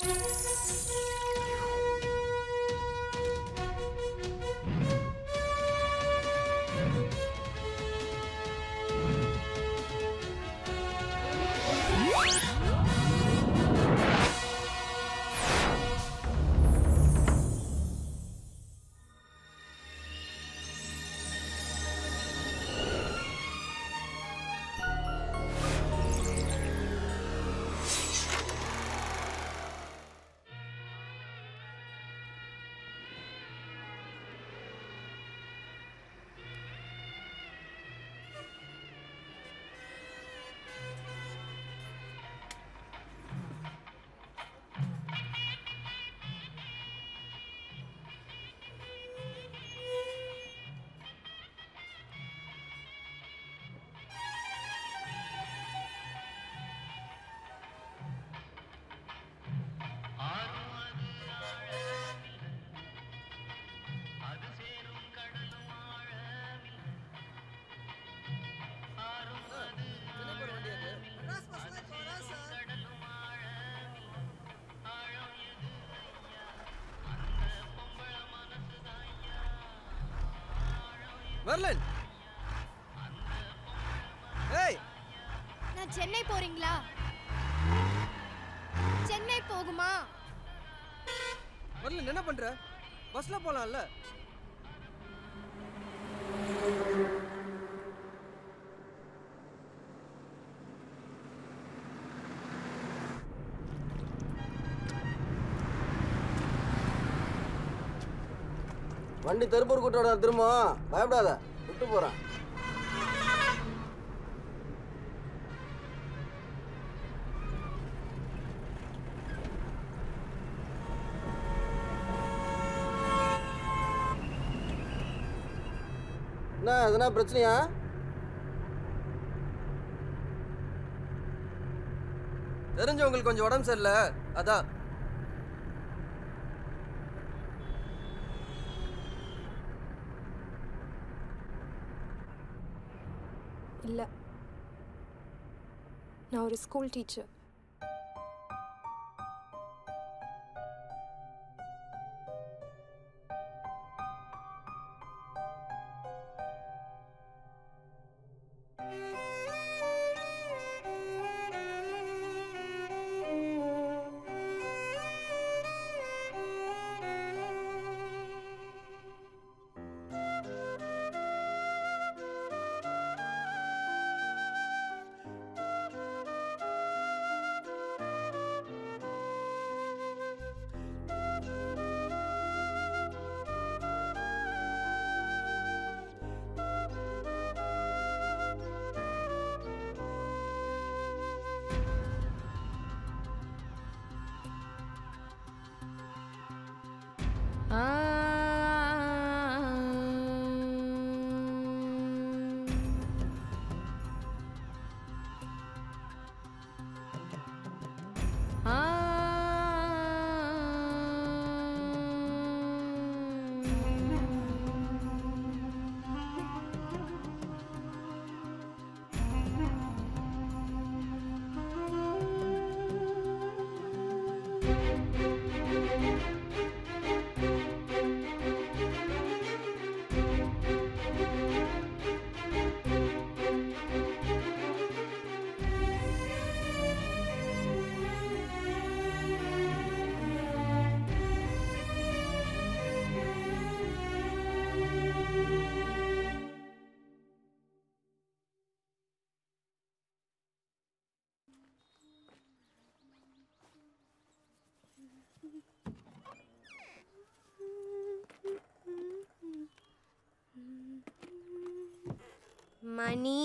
Merlin ஏய் நான் சென்னை போறீங்களா சென்னை போகுமா மெர்லின் என்ன பண்ற பஸ்ல போலாம்ல வண்டி திருப்பூர் கூட்டோட திரும்ப பயப்படாத விட்டு போறேன் என்ன எதுனா பிரச்சனையா தெரிஞ்சவங்களுக்கு கொஞ்சம் உடம்பு சரியில்லை அதான் இல்லை நான் ஒரு ஸ்கூல் டீச்சர் மணி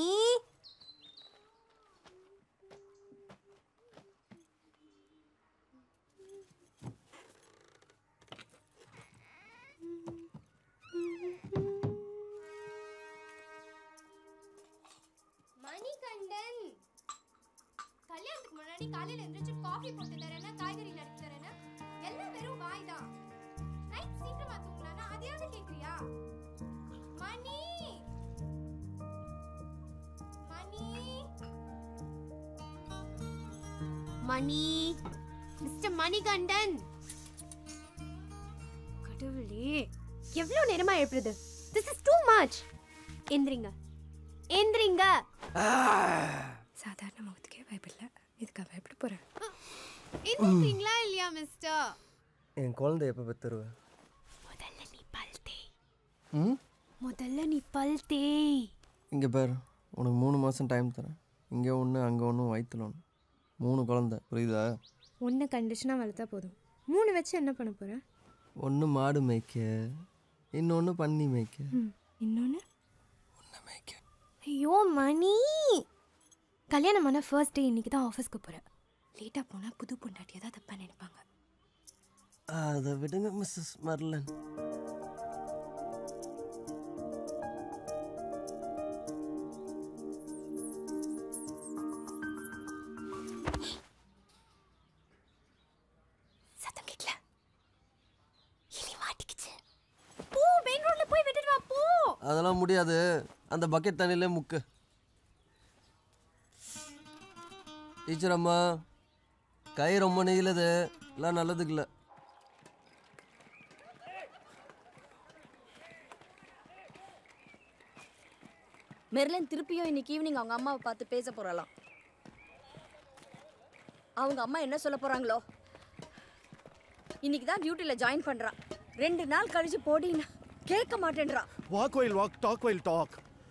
மணிகண்டன் கல்யாணத்துக்கு முன்னாடி காலையில எந்திரிச்சு காஃபி போட்டு தரேன்னா காய்கறி நறுக்கி தரேன்னா எல்லாம் வெறும் வாய் தான் நைட் சீக்கிரமா தூங்கினா அதையாவது கேக்குறியா மணி மணி மணி மிஸ்டர் மணிகண்டன் கடவுளே எவ்வளவு நேரமா எழுப்புறது திஸ் இஸ் டூ மச் எந்திரிங்க எந்திரிங்க சாதாரண முகத்துக்கே பயப்பில்லை இதுக்காக பயப்பட போகிறேன் எந்திரிங்களா இல்லையா மிஸ்டர் என் குழந்தை எப்போ பெற்றுருவேன் முதல்ல நீ பல் தேய் ம் முதல்ல நீ பல் தேய் இங்கே பாரு உனக்கு மூணு மாதம் டைம் தரேன் இங்கே ஒன்று அங்கே ஒன்று வயிற்றுல ஒன்று மூணு குழந்தை புரியுதா ஒன்று கண்டிஷனாக வளர்த்தா போதும் மூணு வச்சு என்ன பண்ண போகிறேன் ஒன்று மாடு மேய்க்க இன்னொன்று பன்னி மேய்க்க ம் இன்னொன்று ஒன்று மேய்க்க ஐயோ மணி கல்யாணம் பண்ண ஃபர்ஸ்ட் டே இன்னைக்கு தான் ஆஃபீஸ்க்கு போகிறேன் லேட்டாக போனால் புது பொண்டாட்டியை தான் தப்பாக நினைப்பாங்க அதை விடுங்க மிஸ்ஸஸ் மர்லன் சத்தம் கேட்கல இனி மாட்டிக்கிச்சு போ மெயின் ரோட்ல போய் விட்டுட்டு வா போ அதெல்லாம் முடியாது அந்த பக்கெட் தண்ணியிலே முக்கு டீச்சர் அம்மா கை ரொம்ப நெய்யுது எல்லாம் நல்லதுக்கு இல்லை மெர்லின் திருப்பியும் இன்னைக்கு ஈவினிங் அவங்க அம்மாவை பார்த்து பேச போறாளாம் அவங்க அம்மா என்ன சொல்ல போறாங்களோ இன்னைக்கு தான் டியூட்டில ஜாயின் பண்றா ரெண்டு நாள் கழிச்சு போடின்னா கேட்க மாட்டேன்றா Walk while walk, talk while talk.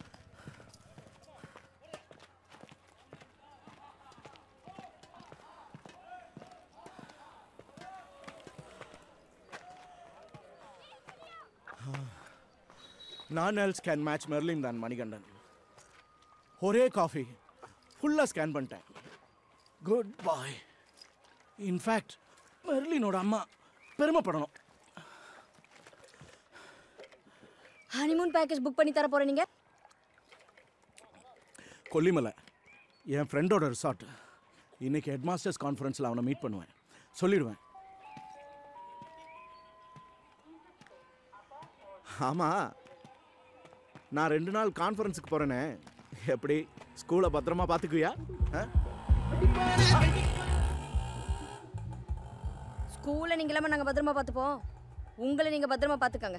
None else can match Merlin than Manigandan. ஒரே காஃபி ஃபுல்லாக ஸ்கேன் பண்ணிட்டேன் குட் பாய் இன்ஃபேக்ட் மெர்லினோட அம்மா பெருமைப்படணும் ஹனிமூன் பேக்கேஜ் புக் பண்ணி தர போற நீங்க கொல்லிமலை என் ஃப்ரெண்டோட ரிசார்ட் இன்னைக்கு ஹெட்மாஸ்டர்ஸ் கான்ஃபரன்ஸில் அவனை மீட் பண்ணுவேன் சொல்லிடுவேன் ஆமாம் நான் ரெண்டு நாள் கான்ஃபரன்ஸுக்கு போகிறேனே எப்படி ஸ்கூலை பத்திரமா பார்த்துக்குவியா ஆ ஸ்கூல்ல நீங்க இல்லாம நாங்க பத்திரமா பார்த்துப்போம் உங்களை நீங்க பத்திரமா பார்த்துக்கங்க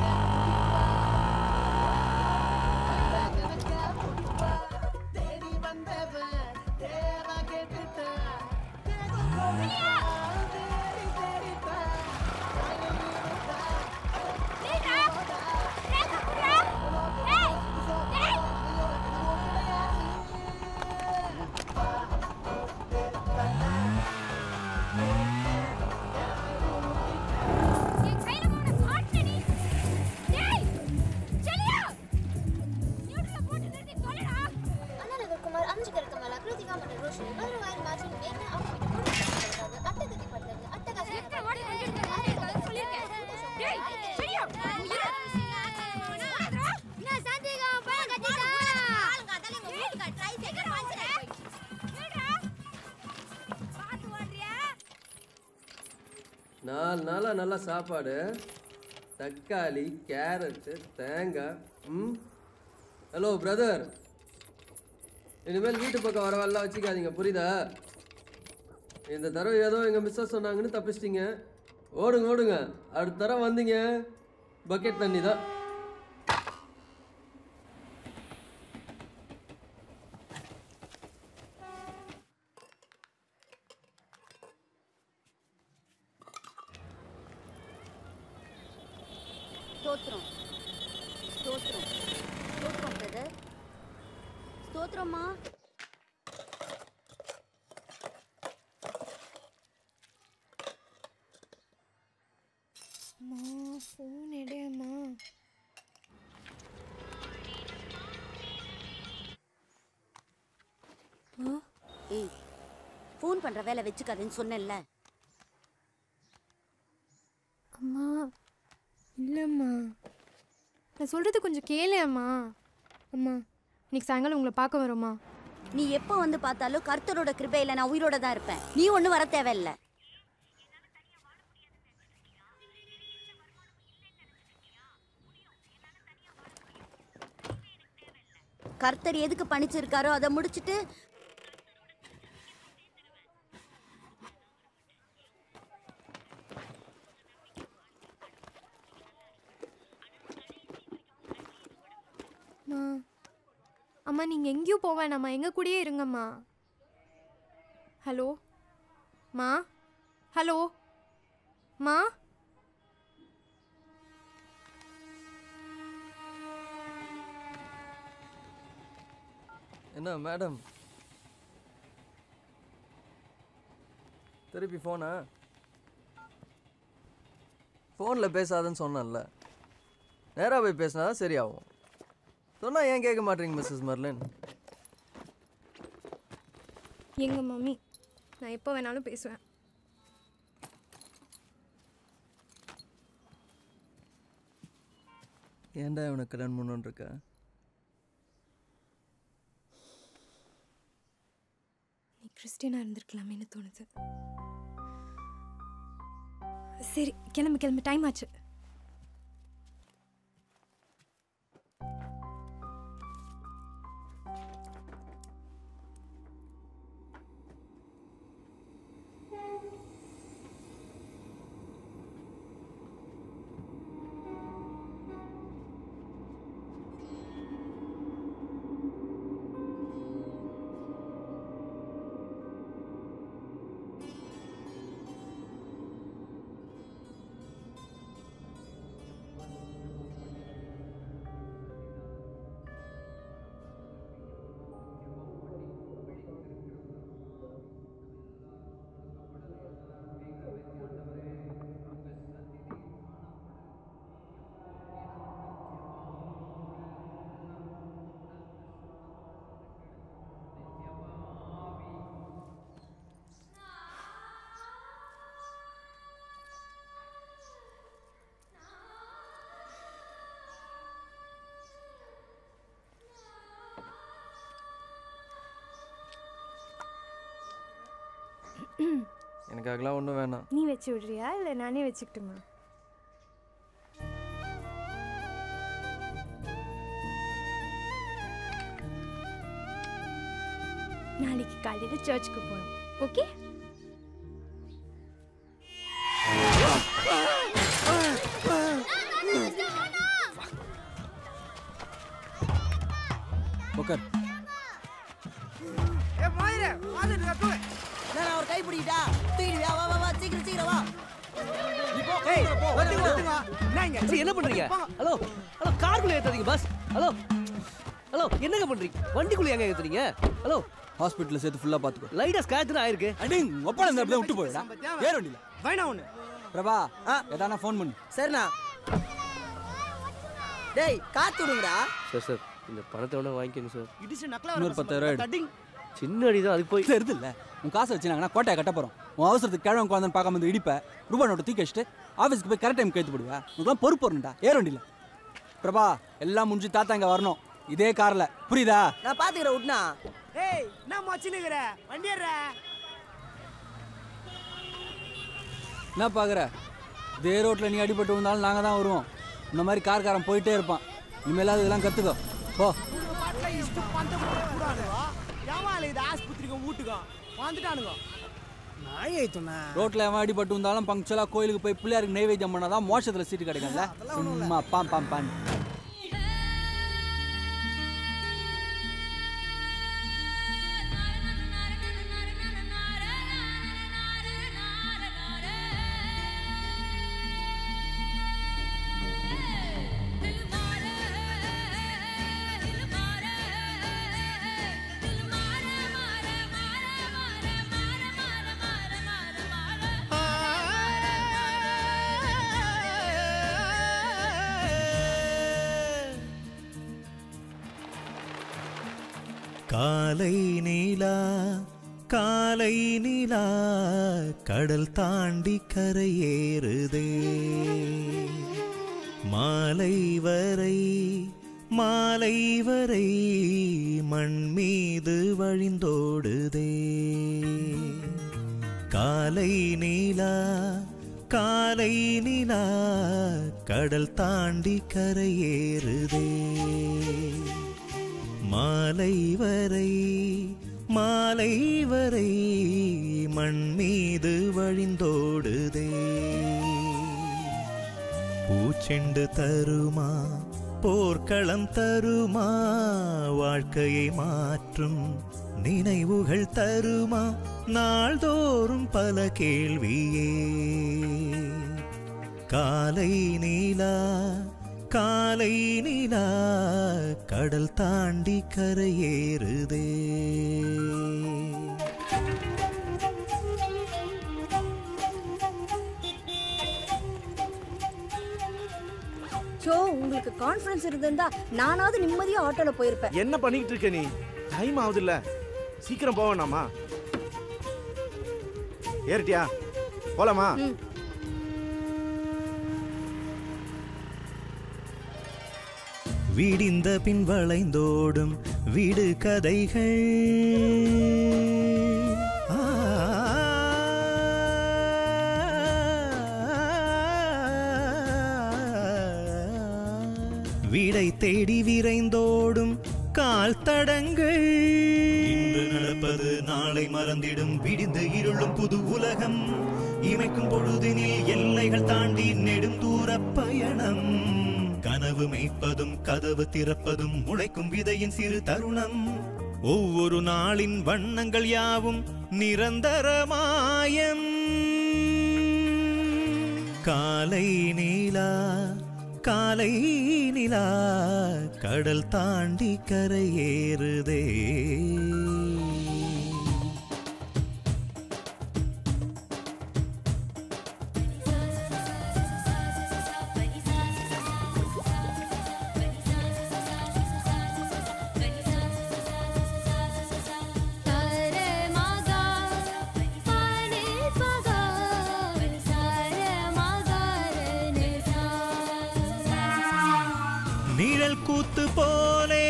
என் கையில போன மாட்டடி டேய் செலியா நியூட்ரல போட்டு நிறுத்தி கொல்லடா ಅನನಗರ್ ಕುಮಾರ್ ಅಂಜುಗರ ಕಮಲ ಕೃತಿಕಾ ಮಠ ರೋಷಿನಿ ಬದರವಾಯರ್ ಮಾಜಿನ್ ಬೇಗ ಅಟ್ಟಗತಿ ಪಡ್ತಾರೆ ಅಟ್ಟಗಾಸ எங்க ஓடி வந்துட்டு நான் சொல்லிருக்கேன் டேய் செலியா நான் சாந்திகா போய் கட்டிடா ஆளுங்க அதெல்லாம் வீட்டுக்கு ட்ரை செய்ய பஞ்சர் ஏடா பாத்து ஓடுறியா நாலு நாளாக நல்ல சாப்பாடு தக்காளி கேரட்டு தேங்காய் ம் ஹலோ பிரதர் இனிமேல் வீட்டு பக்கம் வரவெல்லாம் வச்சுக்காதீங்க புரியுதா இந்த தடவை ஏதோ எங்கள் மிஸ்ஸஸ் சொன்னாங்கன்னு தப்பிச்சிட்டிங்க ஓடுங்க ஓடுங்க அடுத்த தடவை வந்தீங்க பக்கெட் தண்ணி தான் ஸ்தோத்திரம் ஸ்தோத்திரம் ஸ்தோத்திரம் பிரதர் ஸ்தோத்திரம்மா அம்மா ஃபோன் எடு அம்மா ஏய் ஃபோன் பண்ற வேலை வச்சுக்காதேன்னு சொன்னேன்ல அம்மா இல்லைம்மா நான் சொல்கிறது கொஞ்சம் கேளு அம்மா அம்மா இன்னைக்கு சாயங்காலம் உங்களை பார்க்க வரோம்மா நீ எப்போ வந்து பார்த்தாலும் கர்த்தரோட கிருபையில நான் உயிரோட தான் இருப்பேன் நீ ஒன்றும் வர தேவையில்ல கர்த்தர் எதுக்கு பணிச்சிருக்காரோ அதை முடிச்சிட்டு அம்மா நீங்கள் எங்கேயும் போக வேணாம்மா எங்கள் கூடயே இருங்கம்மா ஹலோ மா ஹலோ மா என்ன மேடம் திருப்பி ஃபோனா ஃபோனில் பேசாதன்னு சொன்னேன்ல நேராக போய் பேசினா தான் சரியாகும் சொன்னால் ஏன் கேட்க மாட்டீங்க மிஸ்ஸஸ் மர்லின் எங்கள் மம்மி நான் எப்போ வேணாலும் பேசுவேன் ஏன்டா இவனை கல்யாணம் பண்ணணுன்னு இருக்க நீ கிறிஸ்டியனாக இருந்திருக்கலாமேன்னு தோணுது சரி கிளம்பு கிளம்பு டைம் ஆச்சு எனக்காகலாம் ஒன்றும் வேணாம் நீ வச்சு விடுறியா இல்லை நானே வச்சுக்கிட்டுமா நாளைக்கு காலையில் சர்ச்சுக்கு போகணும் ஓகே உட்கார் நான் ஒரு கை பிடிக்கிட்டா தூக்கிடுவியா வா வா வா சீக்கிரம் சீக்கிரம் வா ஏய் ஒத்துங்க ஒத்துங்க என்னங்க என்ன பண்றீங்க ஹலோ ஹலோ காருக்குள்ள ஏத்தாதீங்க பஸ் ஹலோ ஹலோ என்னங்க பண்றீங்க வண்டிக்குள்ள ஏங்க ஏத்துறீங்க ஹலோ ஹாஸ்பிட்டலில் சேர்த்து ஃபுல்லாக பார்த்துக்கோ லைட்டா ஸ்கிராட்ச் ஆயிருக்கு அடிங் ஒப்பாளம் இந்த இடத்துல விட்டு போயிடா ஏற வண்டியில் வேணா ஒண்ணு பிரபா எதானா ஃபோன் பண்ணு சரிண்ணா டேய் காத்து விடுங்கடா சார் சார் இந்த பணத்தை வேணா வாங்கிக்கோங்க சார் இடிச்சு இன்னொரு பத்தாயிரம் எடு. சின்ன அடி தான் அதுக்கு போய் தெரியுது இல்ல உன் காசை வச்சுனாங்கன்னா கோட்டையை கட்ட போறோம் உன் அவசரத்துக்கு கிழவன் குழந்தைன்னு பார்க்காம வந்து இடிப்ப ரூபா நோட்டை தூக்கி வச்சுட்டு ஆஃபீஸ்க்கு போய் கரெக்ட் டைம் கேத்து போடுவா உனக்குலாம் பொறுப்பு வரணும்டா ஏற வண்டியில் பிரபா எல்லாம் முடிஞ்சு தாத்தா இங்க வரணும் இதே கார்ல புரியுதா நான் பாத்துக்கிறேன் விட்னா ஏய் நான் மச்சினுங்கற வண்டி ஏறா என்ன பாக்குற இதே ரோட்ல நீ அடிபட்டு வந்தாலும் நாங்க தான் வருவோம் இந்த மாதிரி கார்காரன் போயிட்டே இருப்பான் இனிமேலாவது இதெல்லாம் கத்துக்கோ போ பாட்டுல இஷ்ட பந்த கூடானுங்க ஏமால இது ஆஸ்பத்திரிக்கு வீட்டுக்கு வந்துட்டானுங்க நாய் ஐத்துனா ரோட்ல எவன் அடிபட்டு வந்தாலும் பங்க்சுவலா கோயிலுக்கு போய் பிள்ளையாருக்கு நைவேத்தியம் பண்ணாதான் மோட்சத்துல சீட்டு கிடைக்கும்ல சும்மா பாம் பாம் பான் காலை நீலா காலை நீலா கடல் தாண்டி கரையேறுதே மாலை வரை மாலை வரை மண் மீது வழிந்தோடுதே காலை நீலா காலை நிலா கடல் தாண்டி கரையேறுதே மாலை வரை மாலை வரை மண் மீது வழிந்தோடுதே பூச்செண்டு தருமா போர்க்களம் தருமா வாழ்க்கையை மாற்றும் நினைவுகள் தருமா நாள்தோறும் பல கேள்வியே காலை நீலா காலை நீலா கடல் தாண்டி கரையேறுதே ஷோ உங்களுக்கு கான்ஃபரன்ஸ் இருந்திருந்தா நானாவது நிம்மதியா ஆட்டோல போயிருப்பேன் என்ன பண்ணிக்கிட்டு இருக்க நீ டைம் ஆகுதுல்ல சீக்கிரம் போக வேணாமா ஏறிட்டியா போலாமா விடிந்த பின் வளைந்தோடும் வீடு கதைகள் ஆ, வீடை தேடி விரைந்தோடும் கால் தடங்கள் இன்று நடப்பது நாளை மறந்திடும் விடிந்து இருளும் புது உலகம் இமைக்கும் பொழுதினில் எல்லைகள் தாண்டி நெடும் தூர பயணம் கனவு மெய்ப்பதும் கதவு திறப்பதும் முளைக்கும் விதையின் சிறு தருணம் ஒவ்வொரு நாளின் வண்ணங்கள் யாவும் நிரந்தரமாயம் காலை நீலா காலை நிலா கடல் தாண்டி கரையேறுதே சாரே மகா பானே பகா சாரே மகாரே நிழல் கூத்து போலே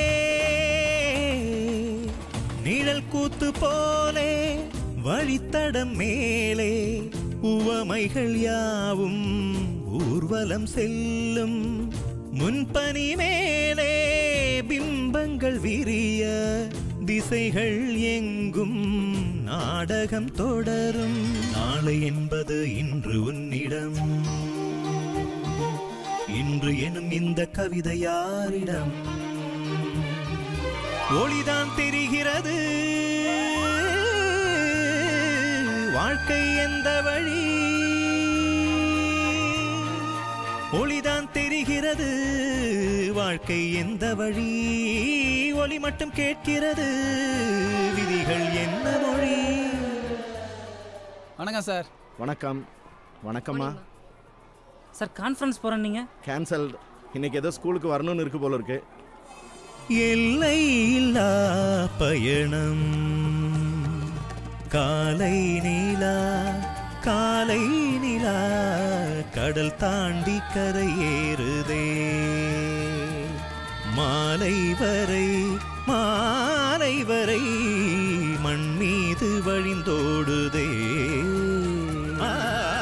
நிழல் கூத்து போலே வழித்தடம் மேலே உவமைகள் யாவும் ஊர்வலம் செல்லும் முன்பனி மேலே பிம்பங்கள் விரிய திசைகள் எங்கும் நாடகம் தொடரும் நாளை என்பது இன்று உன்னிடம் இன்று எனும் இந்த கவிதை யாரிடம் ஒளிதான் தெரிகிறது வாழ்க்கை எந்த வழி ஒளிதான் தெரிகிறது வாழ்க்கை எந்த வழி ஒளி மட்டும் கேட்கிறது விதிகள் என்ன மொழி வணக்கம் சார் வணக்கம் வணக்கம்மா சார் கான்ஃபரன்ஸ் போகிறேன் நீங்கள் கேன்சல் இன்னைக்கு ஏதோ ஸ்கூலுக்கு வரணும்னு இருக்கு போல இருக்கு எல்லை இல்லா பயணம் காலை நீலா காலை நிலா கடல் தாண்டி கரையேறுதே மாலை வரை மாலை வரை மண் மீது வழிந்தோடுதே ஆ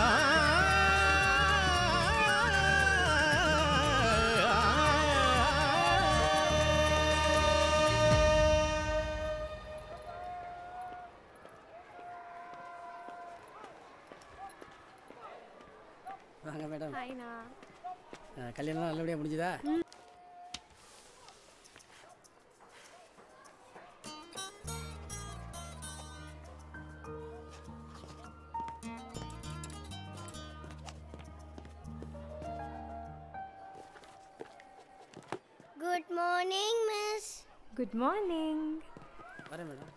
வாங்க மேடம் ஹாய்ண்ணா கல்யாணம் நல்லபடியாக முடிஞ்சுதா good morning miss good morning வரேன் madam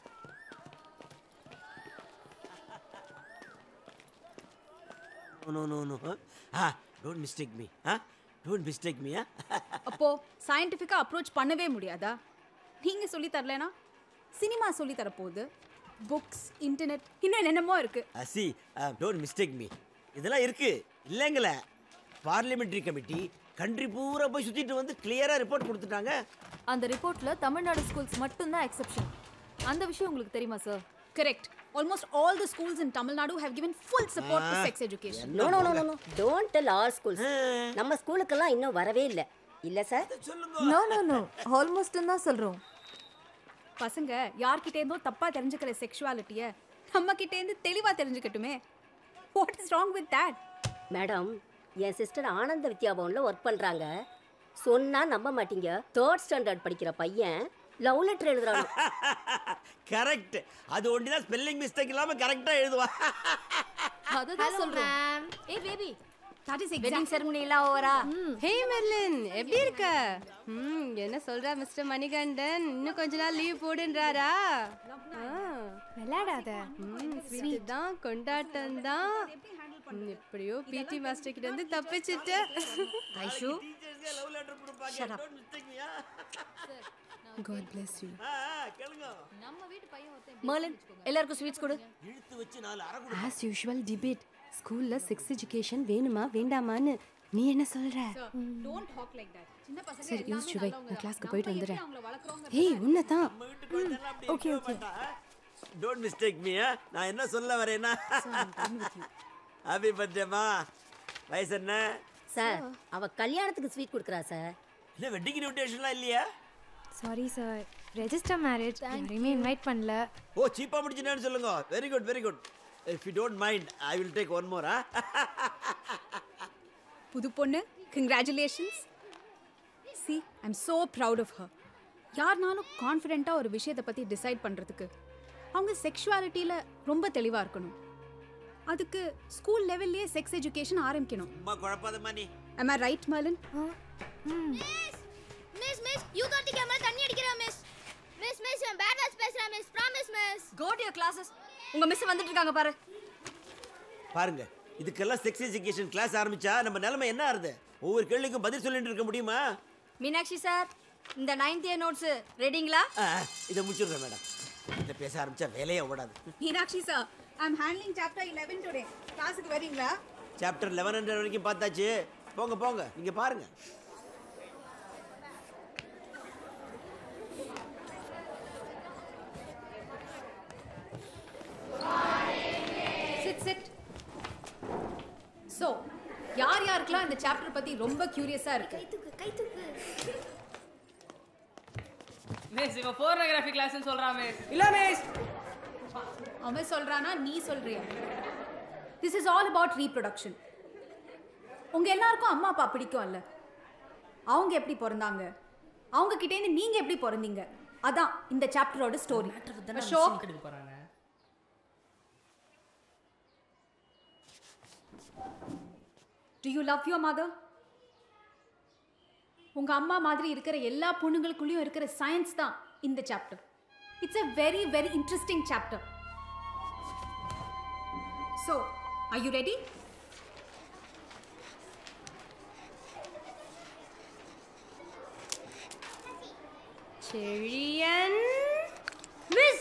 No, no, no, no. Huh? Ah, don't mistake me. Huh? Don't mistake me. Huh? அப்போ சயின்டிஃபிக்கா அப்ரோச் பண்ணவே முடியாதா நீங்க சொல்லி தரலனா சினிமா சொல்லி தர போகுது புக்ஸ் இன்டர்நெட் இன்னும் என்னென்னமோ இருக்கு uh, see, uh, don't mistake me. இதெல்லாம் இருக்கு இல்லைங்களே பார்லிமெண்ட்ரி கமிட்டி கண்ட்ரி பூரா போய் சுத்திட்டு வந்து கிளியரா ரிப்போர்ட் கொடுத்துட்டாங்க அந்த ரிப்போர்ட்ல தமிழ்நாடு ஸ்கூல்ஸ் மட்டும்தான் எக்ஸெப்ஷன் அந்த விஷயம் உங்களுக்கு தெரியுமா sir correct almost all the schools in Tamil Nadu have given full support to Ah. Sex education no no no no don't tell all schools நம்ம ஸ்கூலுக்கெல்லாம் இன்னும் வரவே இல்லை இல்ல sir no no no almost தான் சொல்றோம் பசங்க யார்கிட்ட இருந்தோ தப்பா தெரிஞ்சுக்கிற செக்ஷுவாலிட்டிய நம்ம கிட்ட இருந்து தெளிவா தெரிஞ்சுக்கட்டுமே what is wrong with that madam என் சிஸ்டர் ஆனந்த வித்யா பவன்ல ஒர்க் பண்றாங்க சொன்னா நம்ப மாட்டீங்க தேர்ட் ஸ்டாண்டர்ட் படிக்கிற பையன் லவ் லெட்டர் எழுதுறான் கரெக்ட் அது ஒண்டி தான் ஸ்பெல்லிங் மிஸ்டேக் இல்லாம கரெக்டா எழுதுவா அதுதான் சொல்றேன் ஏய் baby that is wedding ceremony எல்லாம் ஓவரா ஹே மெர்லின் எப்படி இருக்க ம் என்ன சொல்றா மிஸ்டர் மணிகண்டன் இன்னும் கொஞ்ச நாள் லீவ் போடுன்றாரா விளையாடாத ஸ்வீட் தான் கொண்டாட்டம் தான் எப்படியோ பிடி மாஸ்டர் கிட்ட இருந்து தப்பிச்சிட்ட Aishu Shut up. God bless you. நம்ம வீட்டு பையன் ஒருத்தன் மர்லின் எல்லாருக்கும் ஸ்வீட்ஸ் கொடு இழுத்து வச்சு நாலு அரை ஆஸ் யூஷுவல் டிபேட் ஸ்கூல்ல செக்ஸ் எஜுகேஷன் வேணுமா வேண்டாமான்னு நீ என்ன சொல்ற டோன்ட் டாக் லைக் தட் சின்ன பசங்க சரி எல்லாமே யூஸ் வை நல்லவங்க நான் தான். கிளாஸ்க்கு நம்ம போயிட்டு எப்படி வந்துடுறேன் அவங்கள வளர்க்குறோங்கிறது ஏய் உன்னதான் okay okay don't mistake me நான் என்ன சொல்ல வரேன்னா ஹாப்பி பர்த்டேமா வயசு என்ன சார் அவ கல்யாணத்துக்கு ஸ்வீட் கொடுக்குறா சார் என்ன வெட்டிங் இன்விடேஷன்லாம் இல்லையா சாரி சார் ரெஜிஸ்டர் மேரேஜ் யாரையுமே இன்வைட் பண்ணல ஓ சீப்பா முடிச்சுனேன்னு சொல்லுங்க very good very good if you don't mind I will take one more புது பொண்ணு congratulations see I am so proud of her யாருனாலும் கான்ஃபிடென்ட்டாக ஒரு விஷயத்தை பற்றி டிசைட் பண்ணுறதுக்கு அவங்க செக்ஷுவாலிட்டியில் ரொம்ப தெளிவாக இருக்கணும் அதுக்கு ஸ்கூல் லெவல்லையே செக்ஸ் எஜுகேஷன் ஆரம்பிக்கணும் சும்மா குழப்பாதம்மா நீ am I right Merlin miss miss you Karthi camera தண்ணி அடிக்கிறா மிஸ் மிஸ் மிஸ் நான் பேட் வாட்ச் பேசுறேன் miss promise miss go to your classes உங்க மிஸ் வந்துட்டு இருக்காங்க பாரு பாருங்க இதுக்கெல்லாம் செக்ஸ் எஜுகேஷன் கிளாஸ் ஆரம்பிச்சா நம்ம நிலைமை என்ன ஆறுது ஒவ்வொரு கேள்விக்கும் பதில் சொல்லிட்டு இருக்க முடியுமா மீனாட்சி சார் இந்த நைன்த் இயர் நோட்ஸ் ரெடிங்களா ஆ, இதை முடிச்சிடுறேன் மேடம் இதை பேச ஆரம்பிச்சா வேலையே ஓடாது Meenakshi sir I am handling chapter 11 today கிளாஸுக்கு வரீங்களா சாப்டர் லெவன் ஹண்ட்ரட் வரைக்கும் பார்த்தாச்சு போங்க போங்க நீங்க பாருங்க சிட் சிட் ஸோ யார் யாருக்கெல்லாம் இந்த சாப்டர் பற்றி ரொம்ப க்யூரியஸாக இருக்கு கை தூக்கு மிஸ் இவன் போர்னோகிராஃபி கிளாஸ்னு சொல்றான் மிஸ் இல்ல மிஸ் அவன் சொல்றானா நீ சொல்றியா this is all about reproduction உங்க எல்லாருக்கும் அம்மா அப்பா பிடிக்கும்ல அவங்க எப்படி பிறந்தாங்க அவங்க கிட்டேருந்து நீங்க எப்படி பிறந்தீங்க அதான் இந்த சாப்டரோட ஸ்டோரி அசோக் போறாங்க to you love your mother உங்க அம்மா மாதிரி இருக்கிற எல்லா பொண்ணுங்களுக்குள்ளேயும் இருக்கிற சயின்ஸ் தான் இந்த chapter it's a very very interesting chapter so are you ready Chezhiyan miss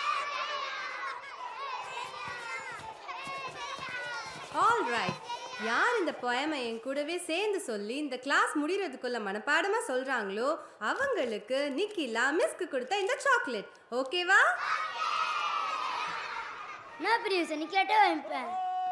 all right யார் இந்த போயமை என் கூடவே சேர்ந்து சொல்லி இந்த கிளாஸ் முடிகிறதுக்குள்ள மனப்பாடமா சொல்றாங்களோ அவங்களுக்கு நிக்கிலா மிஸ்க்கு கொடுத்த இந்த சாக்லேட் ஓகேவா நான் பெரிய சனிக்கலாட்டே வாங்கிப்பேன்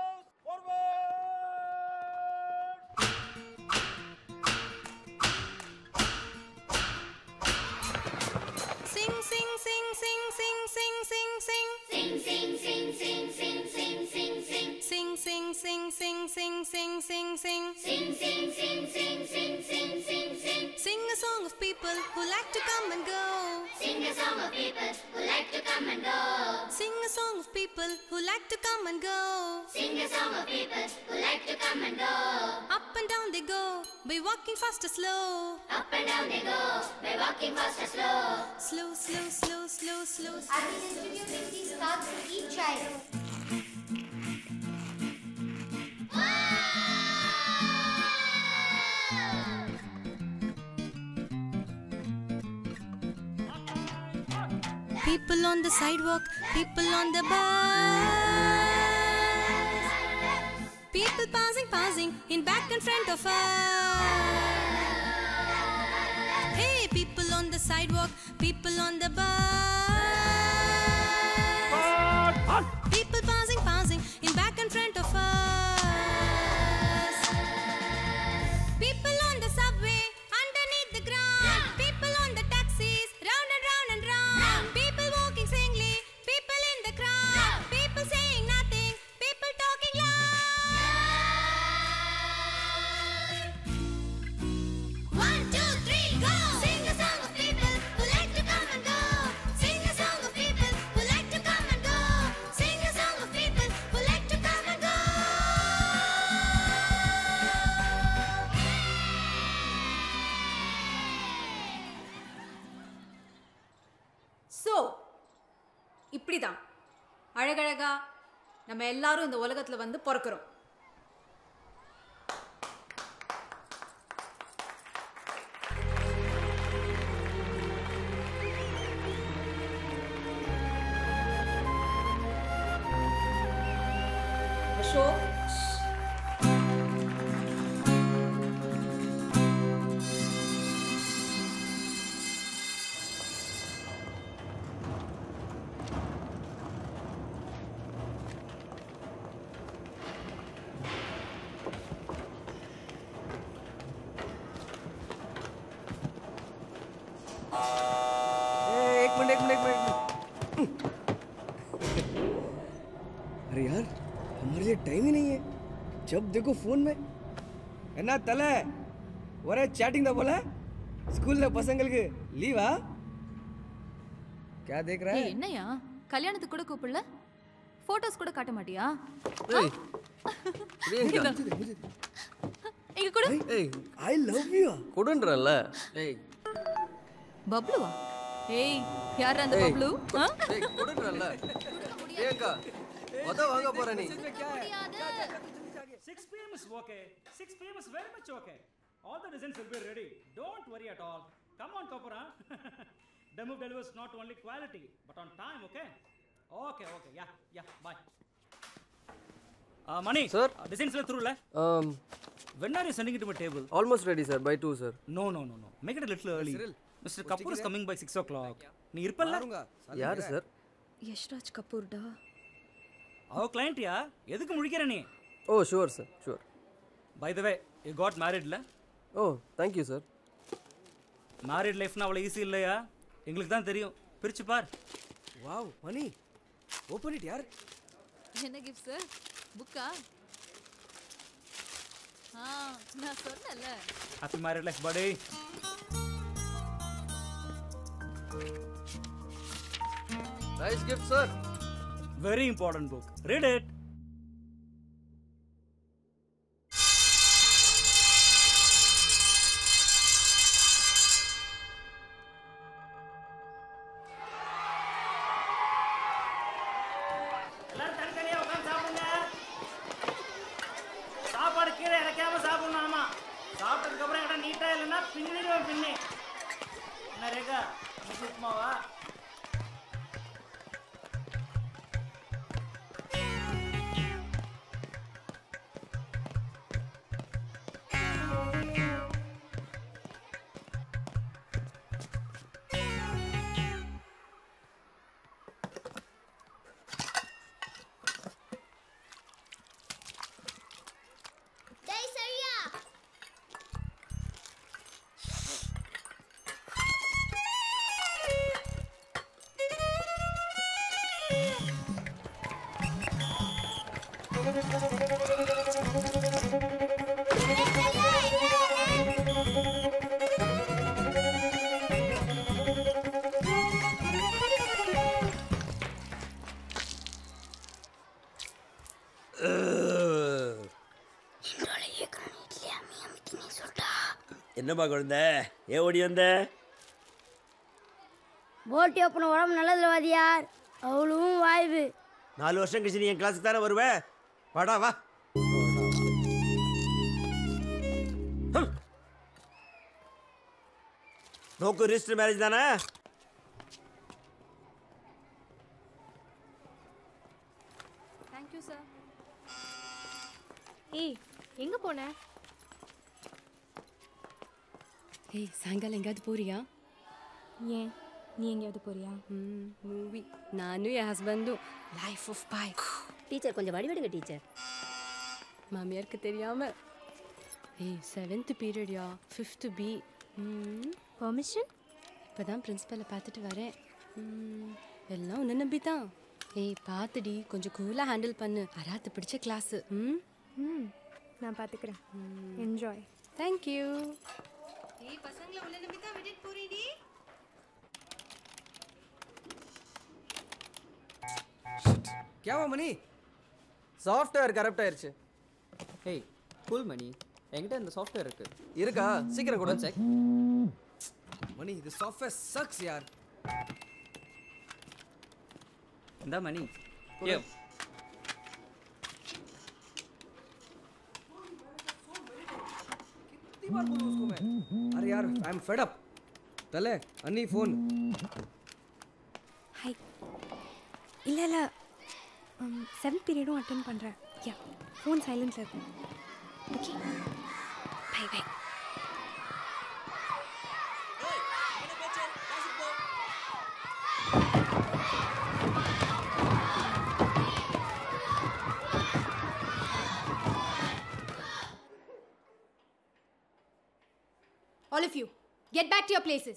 Sing, sing, sing, sing, sing, sing, sing, sing. Sing, sing, sing, sing, sing, sing, sing, sing. Sing, sing, sing, sing, sing, sing, sing, sing. Sing, sing, sing, sing, sing, sing, sing, sing. Sing a song of people who like to come and go. Sing a song of people who like to come and go. Sing a song of people who like to come and go. Sing a song of people who like to come and go. Up and down they go, by walking fast or slow. Up and down they go, by walking fast or slow. Slow, slow, slow, slow, slow. I will introduce these cards to each child. People on the sidewalk, people on the bus. People passing, passing in back and front of us. Hey, people on the sidewalk, people on the bus. People passing, passing in back and front of us. People on the subway, underneath the ground. People on the taxis, round and round and round. People walking singly, people in the crowd. People saying nothing, people talking loud. One, two, அழகழகா நம்ம எல்லாரும் இந்த உலகத்துல வந்து பிறக்கிறோம் அசோக் ए, एक minute एक minute एक मिनट एक मिनट अरे यार हमारे लिए टाइम ही नहीं है जब देखो फोन में என்ன தலை ஒரே चैटिंग தான் போல ஸ்கூல்ல பசங்களுக்கு லீவா क्या देख रहा ஏய், है என்னையா கல்யாணத்துக்கு கூட கூப்பிடல போட்டோஸ் கூட காட்ட மாட்டியா ஏய் பிரியங்கா இங்க கூட ஏய் ஐ லவ் யூ கொடுன்றல்ல ஏய் பப்ளுவா ஏய் யார் அந்த ஏய். பப்ளு ஆ? ஏய் கொடுன்றல்ல பிரியங்கா மொத வாங்க போற நீ Six p.m. is okay. Six p.m. is very much okay. All the designs will be ready. Don't worry at all. Come on, Kopara. Demo delivers not only quality but on time. Okay. Okay. Okay. Yeah. Yeah. Bye. Uh, Mani. Sir. Uh, designs are through, la? um When are you sending it to my table? almost ready sir by 2 sir No, no, no, no. Make it a little early. Cyril, Mr. Kapoor is coming by 6 o'clock. நீ இருப்பல்ல யாரு sir Yash Raj கபூர்டா அவ கிளையண்ட்யா எதுக்கு முழிக்கிற நீ oh sure sir sure by the way you got மேரிட்ல oh thank you sir married லைஃப்னா அவ்வளோ easy இல்லையா எங்களுக்கு தான் தெரியும் பிரிச்சு பார் वाओ मनी ओपन इट यार என்ன கிஃப்ட் சார் புக்கா ஆ நான் சொன்னேன்ல ஹாப்பி மேரிட் லைஃப் படே nice gift sir very important book read it எல்லாரும் தனித்தனியா உட்கார்ந்து சாப்பிடுங்க சாப்பாடு கீழே இறக்காம சாப்பிடணும் ஆமா சாப்பிட்டதுக்கு அப்புறம் இடம் நீட்டா இல்லைன்னா பின்னிடுவேன் பின்னி என்ன ரேகா இன்னைக்கு உப்புமாவா டேய் சரியா என்னம்மா குழந்தை ஏன் ஓடி வந்த போட்டி ஓப்பன் உடம்பு நல்லதுல வாதியார் அவ்வளவும் வாய்வு நாலு வருஷம் கழிச்சு நீ என் கிளாஸுக்கு தானே வருவ வாடா வா நோக்கு ரிஜிஸ்டர் மேரேஜ் தானே தேங்க்யூ சார் ஏய் எங்க போன ஏய் சாயங்காலம் எங்கேயாவது போறியா ஏன் நீ எங்கேயாவது போறியா மூவி நானும் என் ஹஸ்பண்டும் லைஃப் ஆஃப் பாய் டீச்சர் கொஞ்சம் வடிவெடுங்க டீச்சர் மாமியாருக்கு தெரியாம ஏய் செவன்த் பீரியட்யா ஃபிஃப்த்து பி பர்மிஷன் இப்போ தான் பிரின்ஸிபலை பார்த்துட்டு வரேன் ம், எல்லாம் உன்னை நம்பி தான் ஏய் பார்த்துடி கொஞ்சம் கூலாக ஹேண்டில் பண்ணு அராத்து பிடிச்ச கிளாஸு ம் ம் நான் பார்த்துக்கிறேன் என்ஜாய் தேங்க்யூ ஏய் பசங்களை உன்னை நம்பி தான் விட்டுட்டு போறேன்டி क्या हुआ मनी சாஃப்ட்வேர் கரெக்ட் ஆயிருச்சு ஏய் கூல் மணி என்கிட்ட இந்த சாஃப்ட்வேர் இருக்கு இருக்கா சீக்கிரம் கூட check money this software sucks यार இந்த மணி கொடு. अरे यार आई एम फेड अप तले अन्नी फोन ஹாய் இல்லை இல்லை செவன்த் பீரியடும் அட்டன் பண்ணுறேன் யா ஃபோன் சைலன்ஸில் இருக்கும் okay bye bye All of you, get back to your places.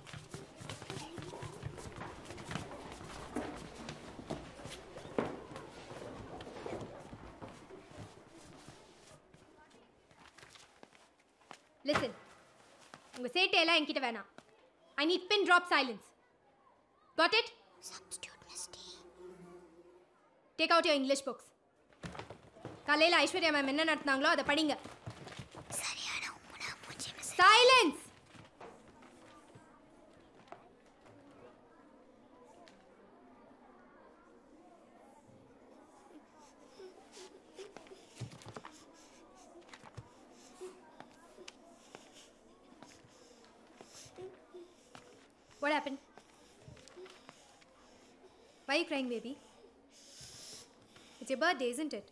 Listen. உங்க சேட்டையெல்லாம் என்கிட்ட வேணாம் I need pin drop silence got it take out your English books காலையில் ஐஸ்வர்யா மேம் என்ன நடத்துனாங்களோ அதை படிங்க silence What happened? Why are you crying, baby? It's your birthday, isn't it?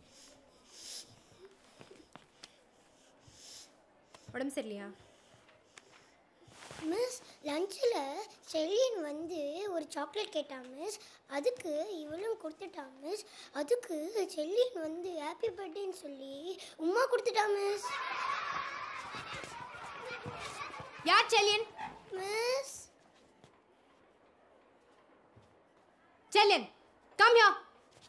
உடம்பு சரியில்லையா மிஸ் லஞ்சில் செலியன் வந்து ஒரு சாக்லேட் கேட்டான் மிஸ் அதுக்கு இவளும் கொடுத்துட்டா மிஸ் அதுக்கு செல்லியன் வந்து ஹாப்பி பர்த்டேன்னு சொல்லி உமா கொடுத்துட்டா மிஸ் யார் செல்லியன் மிஸ் செல்லியன் கம் யா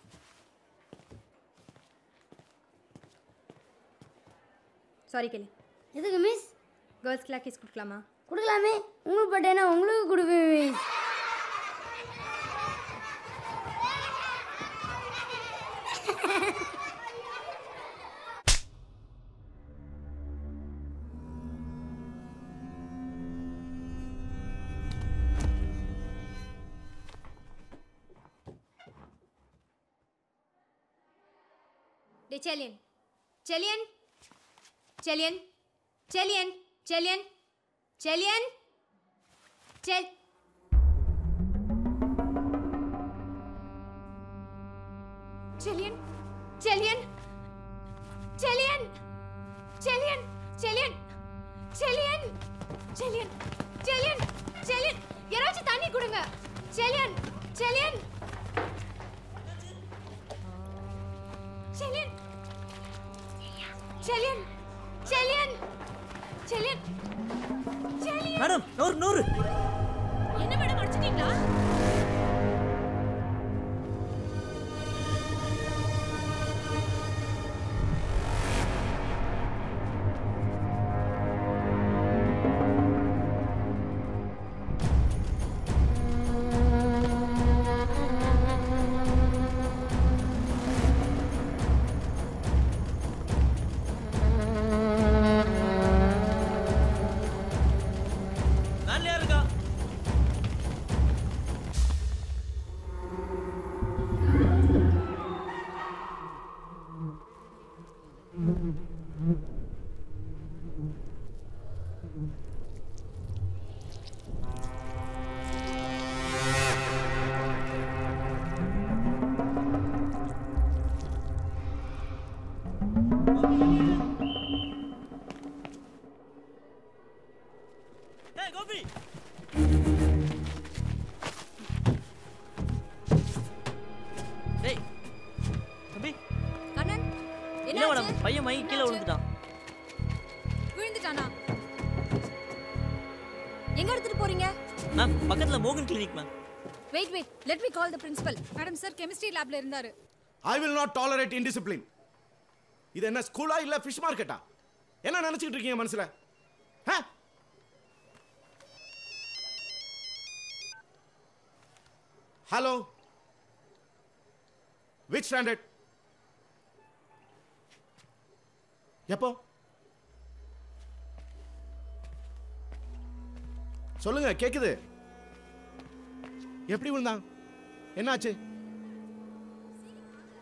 சாரி கேளு எதுக்கு மிஸ் கேர்ள்ஸ்க்குலாம் கிஸ் கொடுக்கலாமா கொடுக்கலாமே உங்களுக்கு பர்த்டேனா உங்களுக்கு கொடுப்பேன் மிஸ் டே செல்லியன் செல்லியன் செல்லியன் செல்லியன் செல்லியன் செல்லியன் செல் செல்லியன் செல்லியன் செல்லியன் செல்லியன் செல்லியன் செல்லியன் செல்லியன் செல்லியன் செல்லியன் யாராச்சும் தண்ணி கொடுங்க செல்லியன் செல்லியன் செல்லியன் செல்லியன் செல்லியன் செல்லியன் செல்லியன் மேடம் நூறு நூறு என்ன மேடம் அடிச்சிட்டீங்களா வேன்ல யார் இருக்கா ஏய் கோபி டேய் தம்பி கண்ணன் இல்ல மேடம் பையன் மை கீழே விழுந்துட்டான் விழுந்துட்டானா எங்க எடுத்துட்டு போறீங்க மேம் பக்கத்துல மோகன் clinic ma'am wait wait let me call the principal madam sir chemistry லேப்ல இருந்தாரு I will not tolerate indiscipline இது என்ன ஸ்கூலா இல்ல ஃபிஷ் மார்க்கெட்டா என்ன நினைச்சிட்டு இருக்கீங்க மனசுல ஹலோ விச் ஸ்டாண்டர்ட் எப்போ சொல்லுங்க கேக்குது எப்படி விழுந்தான் என்னாச்சு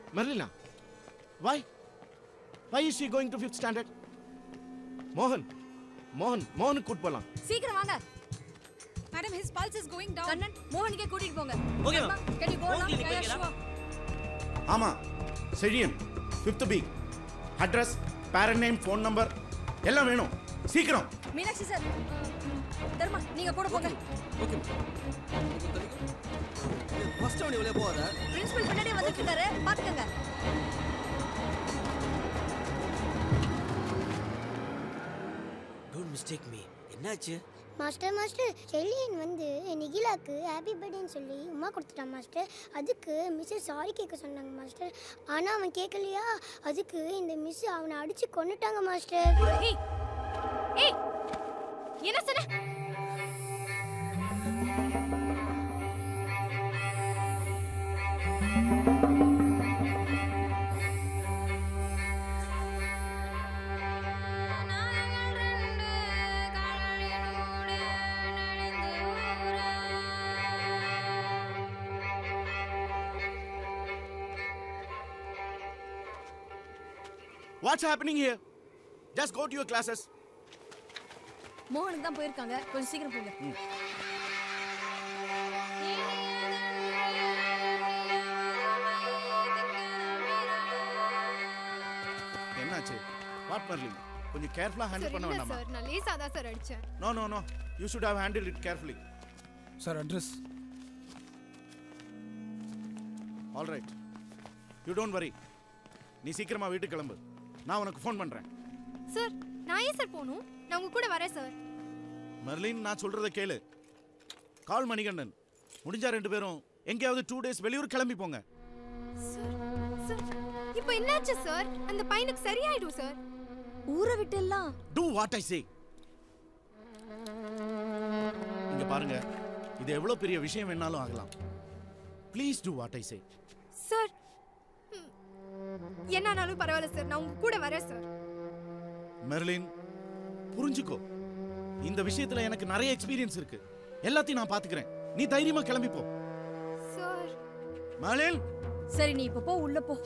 Merlina why why is she going to fifth standard மோகன் மோகன் மோகனுக்கு கூட்டு போகலாம் சீக்கிரம் வாங்க madam his pulse is going down Kannan மோகனுக்கே கூட்டிட்டு போங்க Okay, ma'am. Can you go மோகன் நவ clinic யா போறீங்களா? ஆமா Chezhiyan fifth B address parent name phone number எல்லாம் வேணும் சீக்கிரம் மீனாட்சி சார் தர்மா நீங்க கூட போங்க ஓகே ஃபர்ஸ்ட் அவன் இவ்வளோ போகாத பிரின்சிபல் பின்னாடியே வந்துட்டு இருக்காரு பாத்துக்கங்க டோன்ட் மிஸ்டேக் மீ என்னாச்சு மாஸ்டர் மாஸ்டர் செல்லியன் வந்து நிகிலாக்கு ஹாப்பி பர்த்டேன்னு சொல்லி உமா கொடுத்துட்டான் மாஸ்டர் அதுக்கு மிஸ்ஸஸ் சாரி கேட்க சொன்னாங்க மாஸ்டர் ஆனால் அவன் கேட்கலையா அதுக்கு இந்த மிஸ் அவனை அடித்து கொன்னுட்டாங்க மாஸ்டர் ஏய் ஏய் என்ன சொன்ன what's happening here just go to your classes மோகனுக்கு தான் போயிருக்காங்க கொஞ்சம் சீக்கிரம் போங்க என்னாச்சு வாட் மெர்லின் கொஞ்சம் கேர்ஃபுல்லாக ஹேண்டில் சார் பண்ண இல்ல வேண்டாமா சார் நான் லேசா தான் சார் அடிச்சேன் no no no you should have handle it carefully sir address all right you don't worry நீ சீக்கிரமா வீட்டுக்கு கிளம்பு நான் உனக்கு ஃபோன் பண்றேன் சார் நான் ஏன் சார் போகணும் நான் உங்க கூட வரேன் சார் மெர்லின் நான் சொல்றத கேளு கால் மணிகண்டன் முடிஞ்சா ரெண்டு பேரும் எங்கேயாவது டூ டேஸ் வெளியூர் கிளம்பி போங்க சார் சார் இப்போ என்னாச்சு சார் அந்த பையனுக்கு சரியாயிடும் சார் ஊரை விட்டு எல்லாம் டூ வாட் ஐ சே இங்க பாருங்க இது எவ்வளவு பெரிய விஷயம் வேணாலும் ஆகலாம் please do what I say sir ம், என்னானாலும் பரவாயில்ல சார் நான் உங்க கூட வரேன் சார் மெர்லின் புரிஞ்சுக்கோ இந்த விஷயத்துல எனக்கு நிறைய எக்ஸ்பீரியன்ஸ் இருக்கு எல்லாத்தையும் நான் பாத்துக்கிறேன் நீ தைரியமா கிளம்பி போ சார் மெர்லின் சரி நீ இப்போ போ உள்ள போ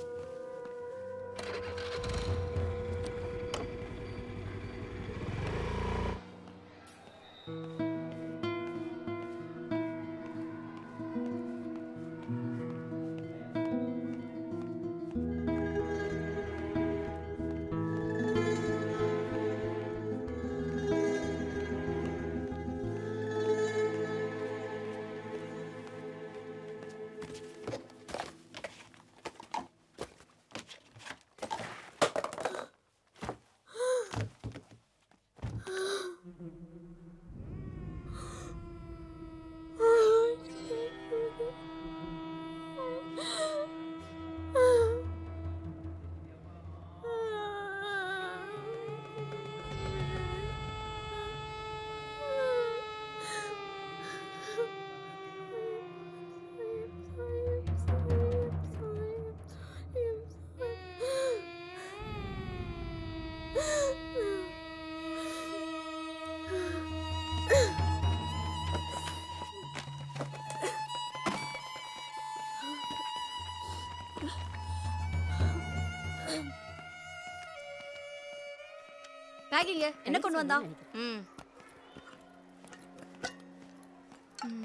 பேக்கிங்க என்ன கொண்டு வந்தா ம் ம்.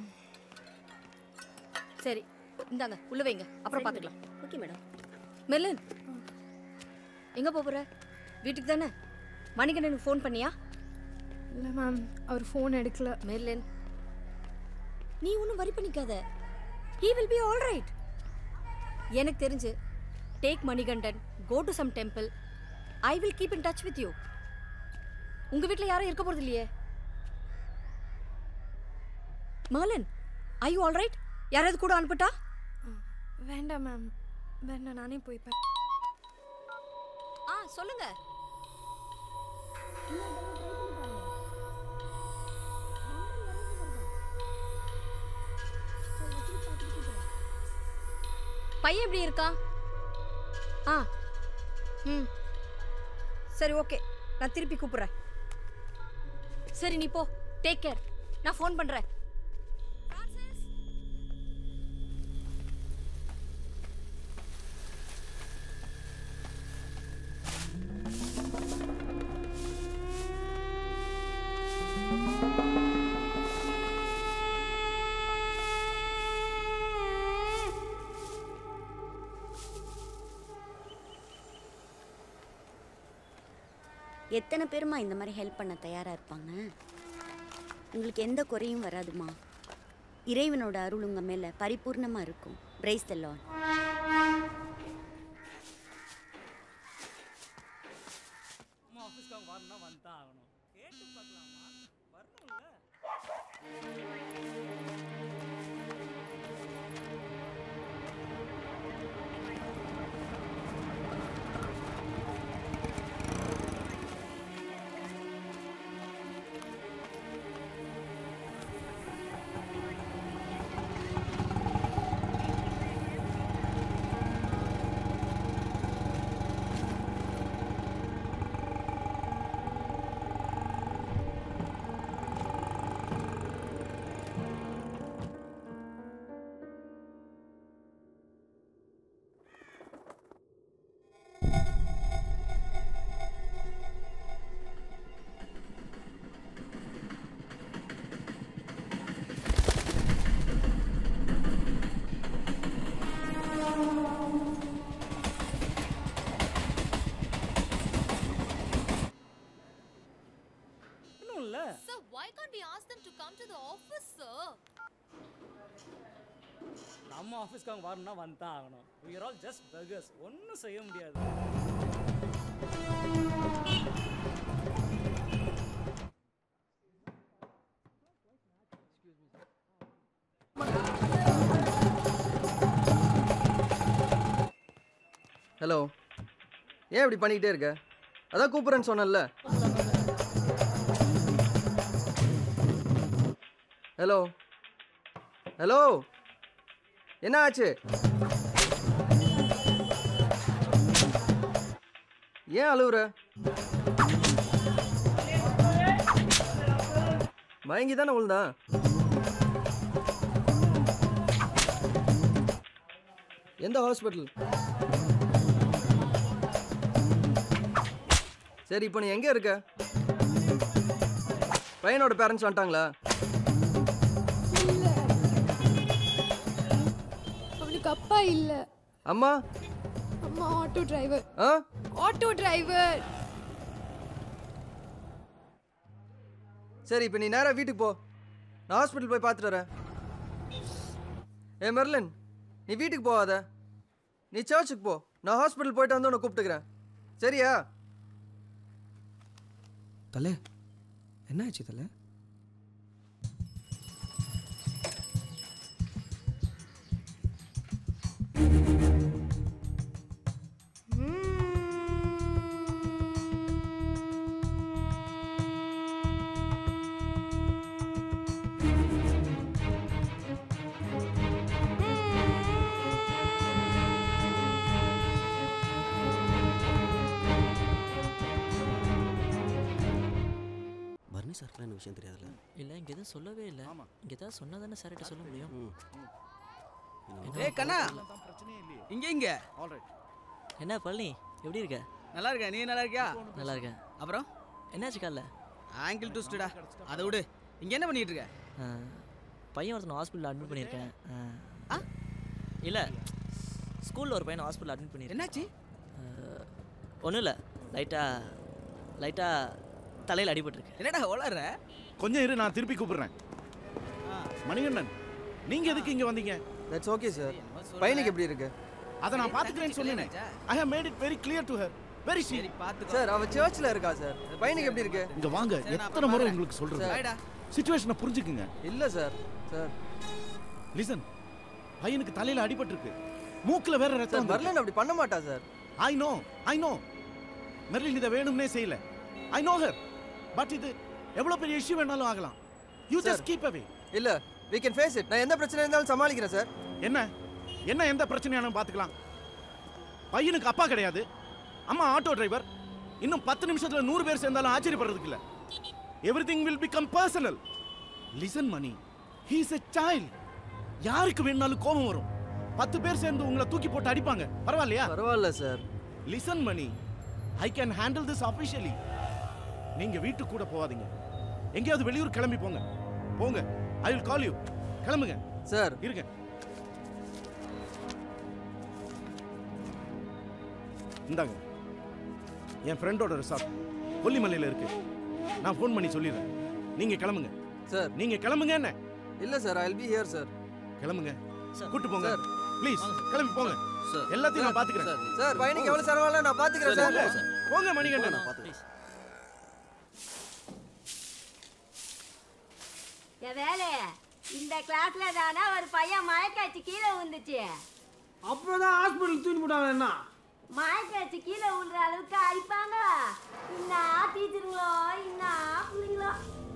சரி இந்தாங்க உள்ள வைங்க அப்புறம் பார்த்துக்கலாம் ஓகே மேடம் மெர்லின் எங்க போப் போற வீட்டுக்கு தானே மணிகண்டனுக்கு ஃபோன் பண்ணியா இல்லை மேம் அவர் ஃபோன் எடுக்கல மெர்லின் நீ ஒன்றும் வரி பண்ணிக்காத he will be all right எனக்கு தெரிஞ்சு take Manikandan go to some temple I will keep in touch with you உங்க வீட்ல யாரும் இருக்க போறது இல்லையே Merlin I you all right யாராவது கூட அனுப்பட்டா வேண்டாம் மேம் வேண்டாம் நானே போய்ப்பேன் ஆ சொல்லுங்க பையன் எப்படி இருக்கான் ஆ ம் சரி ஓகே நான் திருப்பி கூப்பிடுறேன் சரி நீ போ டேக் கேர் நான் ஃபோன் பண்றேன் எத்தனை பேருமா இந்த மாதிரி ஹெல்ப் பண்ண தயாராக இருப்பாங்க உங்களுக்கு எந்த குறையும் வராதுமா இறைவனோட அருள் உங்கள் மேலே பரிபூர்ணமாக இருக்கும் பிரைஸ் த லார்ட் அம்மா ஆஃபீஸ்க்கு அவங்க வரணும்னா வந்து தான் ஆகணும் கேட்டு பார்க்கலாமா வரணும்ல இன்னும்ல Sir, why can't we ask them to come to the office, sir? நம்ம ஆஃபீஸ்க்கு அவங்க வரணும்னா வந்து தான் ஆகணும் we are all just beggars ஒன்றும் செய்ய முடியாது ஹலோ ஏன் இப்படி பண்ணிக்கிட்டே இருக்க அதான் கூப்பிட்றேன்னு சொன்னேன்ல ஹலோ ஹலோ என்ன ஆச்சு ஏன் அழுவுற மயங்கி தானே விழுந்தான் எந்த ஹாஸ்பிட்டல் சரி இப்போ நீ எங்கே இருக்க பையனோட பேரண்ட்ஸ் வந்துட்டாங்களா அவனுக்கு அப்பா இல்ல அம்மா அம்மா ஆட்டோ டிரைவர் ஆ ஆட்டோ டிரைவர் சரி இப்போ நீ நேராக வீட்டுக்கு போ நான் ஹாஸ்பிட்டல் போய் பார்த்துட்டு வரேன் ஏ மெர்லின் நீ வீட்டுக்கு போகாத நீ சர்ச்சுக்கு போ நான் ஹாஸ்பிட்டல் போயிட்டு வந்து உன்னை கூப்பிட்டுக்கிறேன் சரியா தலை என்ன ஆச்சு தலை பர்னி சார்க்கெலாம் இந்த விஷயம் தெரியாதுல்ல இல்லை இங்கே எதுவும் சொல்லவே இல்லை இங்கே ஏதாவது சொன்னால் தானே சார்கிட்ட சொல்ல முடியும் ஏய் கண்ணா இங்க இங்க என்ன பழனி எப்படி இருக்க நல்லா இருக்க நீ நல்லா இருக்கியா நல்லா இருக்கேன் அப்புறம் என்னாச்சு காலைல ஆங்கிள் ட்விஸ்டடா அதை விடு இங்க என்ன பண்ணிட்டு இருக்க ஆ, பையன் ஒருத்தனை ஹாஸ்பிட்டலில் அட்மிட் பண்ணியிருக்கேன் ஆ. இல்லை ஸ்கூலில் ஒரு பையனை ஹாஸ்பிட்டல் அட்மிட் பண்ணியிருக்கேன் என்னாச்சு ஒன்றும் இல்லை லைட்டாக லைட்டாக தலையில் அடிபட்டிருக்கு என்னடா வளர்ற கொஞ்சம் இரு நான் திருப்பி கூப்பிடுறேன் மணிகண்டன் நீங்க எதுக்கு இங்க வந்தீங்க தட்ஸ் ஓகே சார் பையனுக்கு எப்படி இருக்கு அதை நான் பாத்துக்கிறேன்னு சொன்னேனே I have made it very clear to her very she sir அவ சர்ச்சில் இருக்கா சார் பையனுக்கு எப்படி இருக்கு இங்க வாங்க எத்தனை முறை உங்களுக்கு சொல்றது சார். சிச்சுவேஷனை புரிஞ்சுக்குங்க இல்ல சார் சார் லிசன் பையனுக்கு தலையில அடிபட்டிருக்கு மூக்குல வேற ரத்தம் சார் மெர்லின் அப்படி பண்ண மாட்டா sir I know I know Merlin இதை வேணும்னே செய்யல ஐ நோ ஹர் பட் இது எவ்வளவு பெரிய இஷ்யூ வேணாலும் ஆகலாம் you Sir. Just keep away இல்ல we can face it நான் எந்த பிரச்சனை இருந்தாலும் சமாளிக்கிறேன் சார் என்ன என்ன எந்த பிரச்சனையானும் பார்த்துக்கலாம் பையனுக்கு அப்பா கிடையாது அம்மா ஆட்டோ டிரைவர் இன்னும் பத்து நிமிஷத்துல நூறு பேர் சேர்ந்தாலும் ஆச்சரியப்படுறதுக்கு இல்ல எவ்ரி திங் will become personal listen Mani he's a child யாருக்கு வேணும்னாலும் கோபம் வரும் பத்து பேர் சேர்ந்து உங்களை தூக்கி போட்டு அடிப்பாங்க பரவாயில்லையா பரவாயில்ல sir listen Mani I can handle this officially நீங்க வீட்டுக்கு கூட போகாதீங்க எங்கேயாவது வெளியூர் கிளம்பி போங்க போங்க ஐ வில் கால் யூ கிளம்புங்க சார் இருங்க இந்தாங்க என் ஃப்ரெண்டோட ரிசார்ட் கொல்லிமலையில இருக்கு நான் ஃபோன் பண்ணி சொல்லிடுறேன் நீங்க கிளம்புங்க சார் நீங்க கிளம்புங்க என்ன இல்ல sir I be here sir கிளம்புங்க கூட்டு போங்க ப்ளீஸ் கிளம்பி போங்க எல்லாத்தையும் நான் பாத்துக்கிறேன் சார் பையனுக்கு எவ்வளவு செலவாகல நான் பாத்துக்கிறேன் சார் போங்க. போங்க மணிகண்டன் என் வேலை இந்த கிளாஸ்ல தானே ஒரு பையன் மயக்காச்சு கீழே விழுந்துச்சு அப்புறம் ஹாஸ்பிட்டல் தூக்கி போட்டாங்க என்ன மயக்காச்சு கீழே விழுற அளவுக்கு அடிப்பாங்க என்ன டீச்சருங்களோ என்ன பிள்ளைங்களோ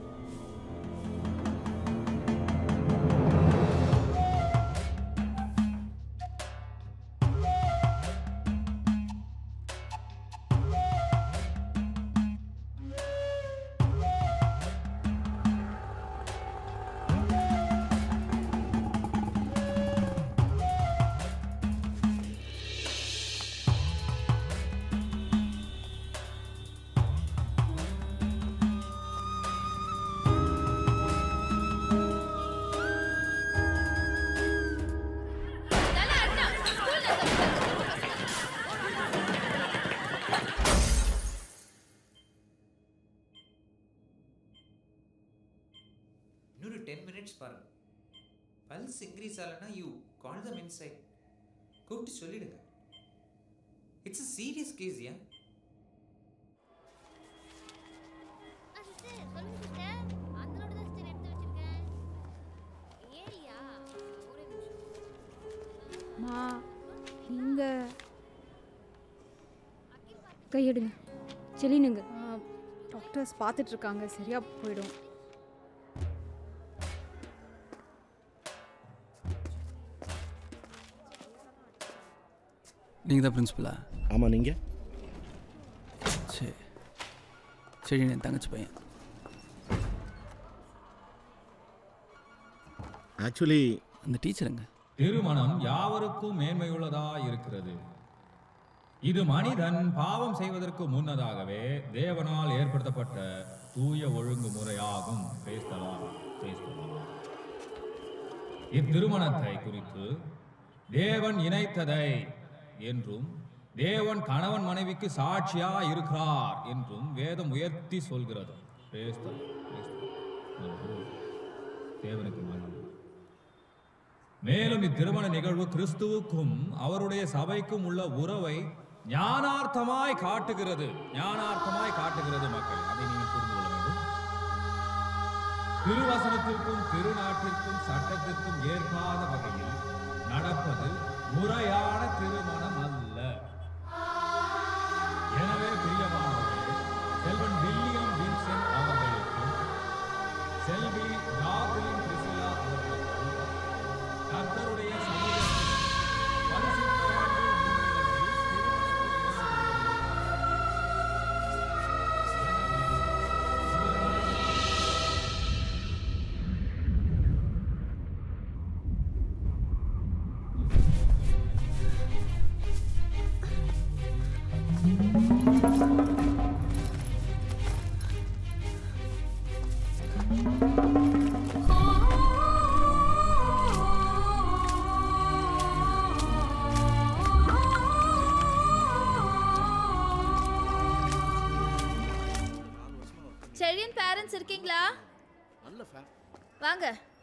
இன்னொரு டென் மினிட்ஸ் பாருங்க பல்ஸ் இன்க்ரீஸ் ஆகலைன்னா யூ கால் தம் இன்சைட் கூப்பிட்டு சொல்லிடுங்க இட்ஸ் a சீரியஸ் கேஸ் ஏன் மா நீங்க கையெடுங்க செலினுங்க டாக்டர்ஸ் பார்த்துட்டு இருக்காங்க சரியா போயிடும் நீங்கள் தான் பிரின்சிபலா ஆமா நீங்க சரி சரி என் தங்கச்சி பையன் ஆக்சுவலி அந்த டீச்சருங்க திருமணம் யாவருக்கும் மேன்மையுள்ளதா இருக்கிறது இது மனிதன் பாவம் செய்வதற்கு முன்னதாகவே தேவனால் ஏற்படுத்தப்பட்ட தூய ஒழுங்குமுறையாகும் பேசலாம் பேசலாம் இத்திருமணத்தை குறித்து தேவன் இணைத்ததை என்றும் தேவன் கணவன் மனைவிக்கு சாட்சியா இருக்கிறார் என்றும் வேதம் உயர்த்தி சொல்கிறது பேசலாம் தேவனுக்கு மகிமை மேலும் இத்திருமண நிகழ்வு கிறிஸ்துவுக்கும் அவருடைய சபைக்கும் உள்ள உறவை ஞானார்த்தமாய் காட்டுகிறது ஞானார்த்தமாய் காட்டுகிறது மக்கள் அதை நீங்க புரிந்து கொள்ள வேண்டும் திருவசனத்திற்கும் திருநாட்டிற்கும் சட்டத்திற்கும் ஏற்காத வகையில் நடப்பது முறையான திருமணம் அல்ல எனவே பிரியமானவர்களே செல்வன் வில்லியம் வின்சென்ட் அவர்களுக்கும் செல்வி ஜாக்லின் பிரிசிலா அவர்களுக்கும் கர்த்தருடைய சமூகத்தில் பரிசுத்த வாழ்வு முன்னிலையில் செழியன் பேரண்ட்ஸ் இருக்கீங்களா நல்ல ஃபேன் வாங்க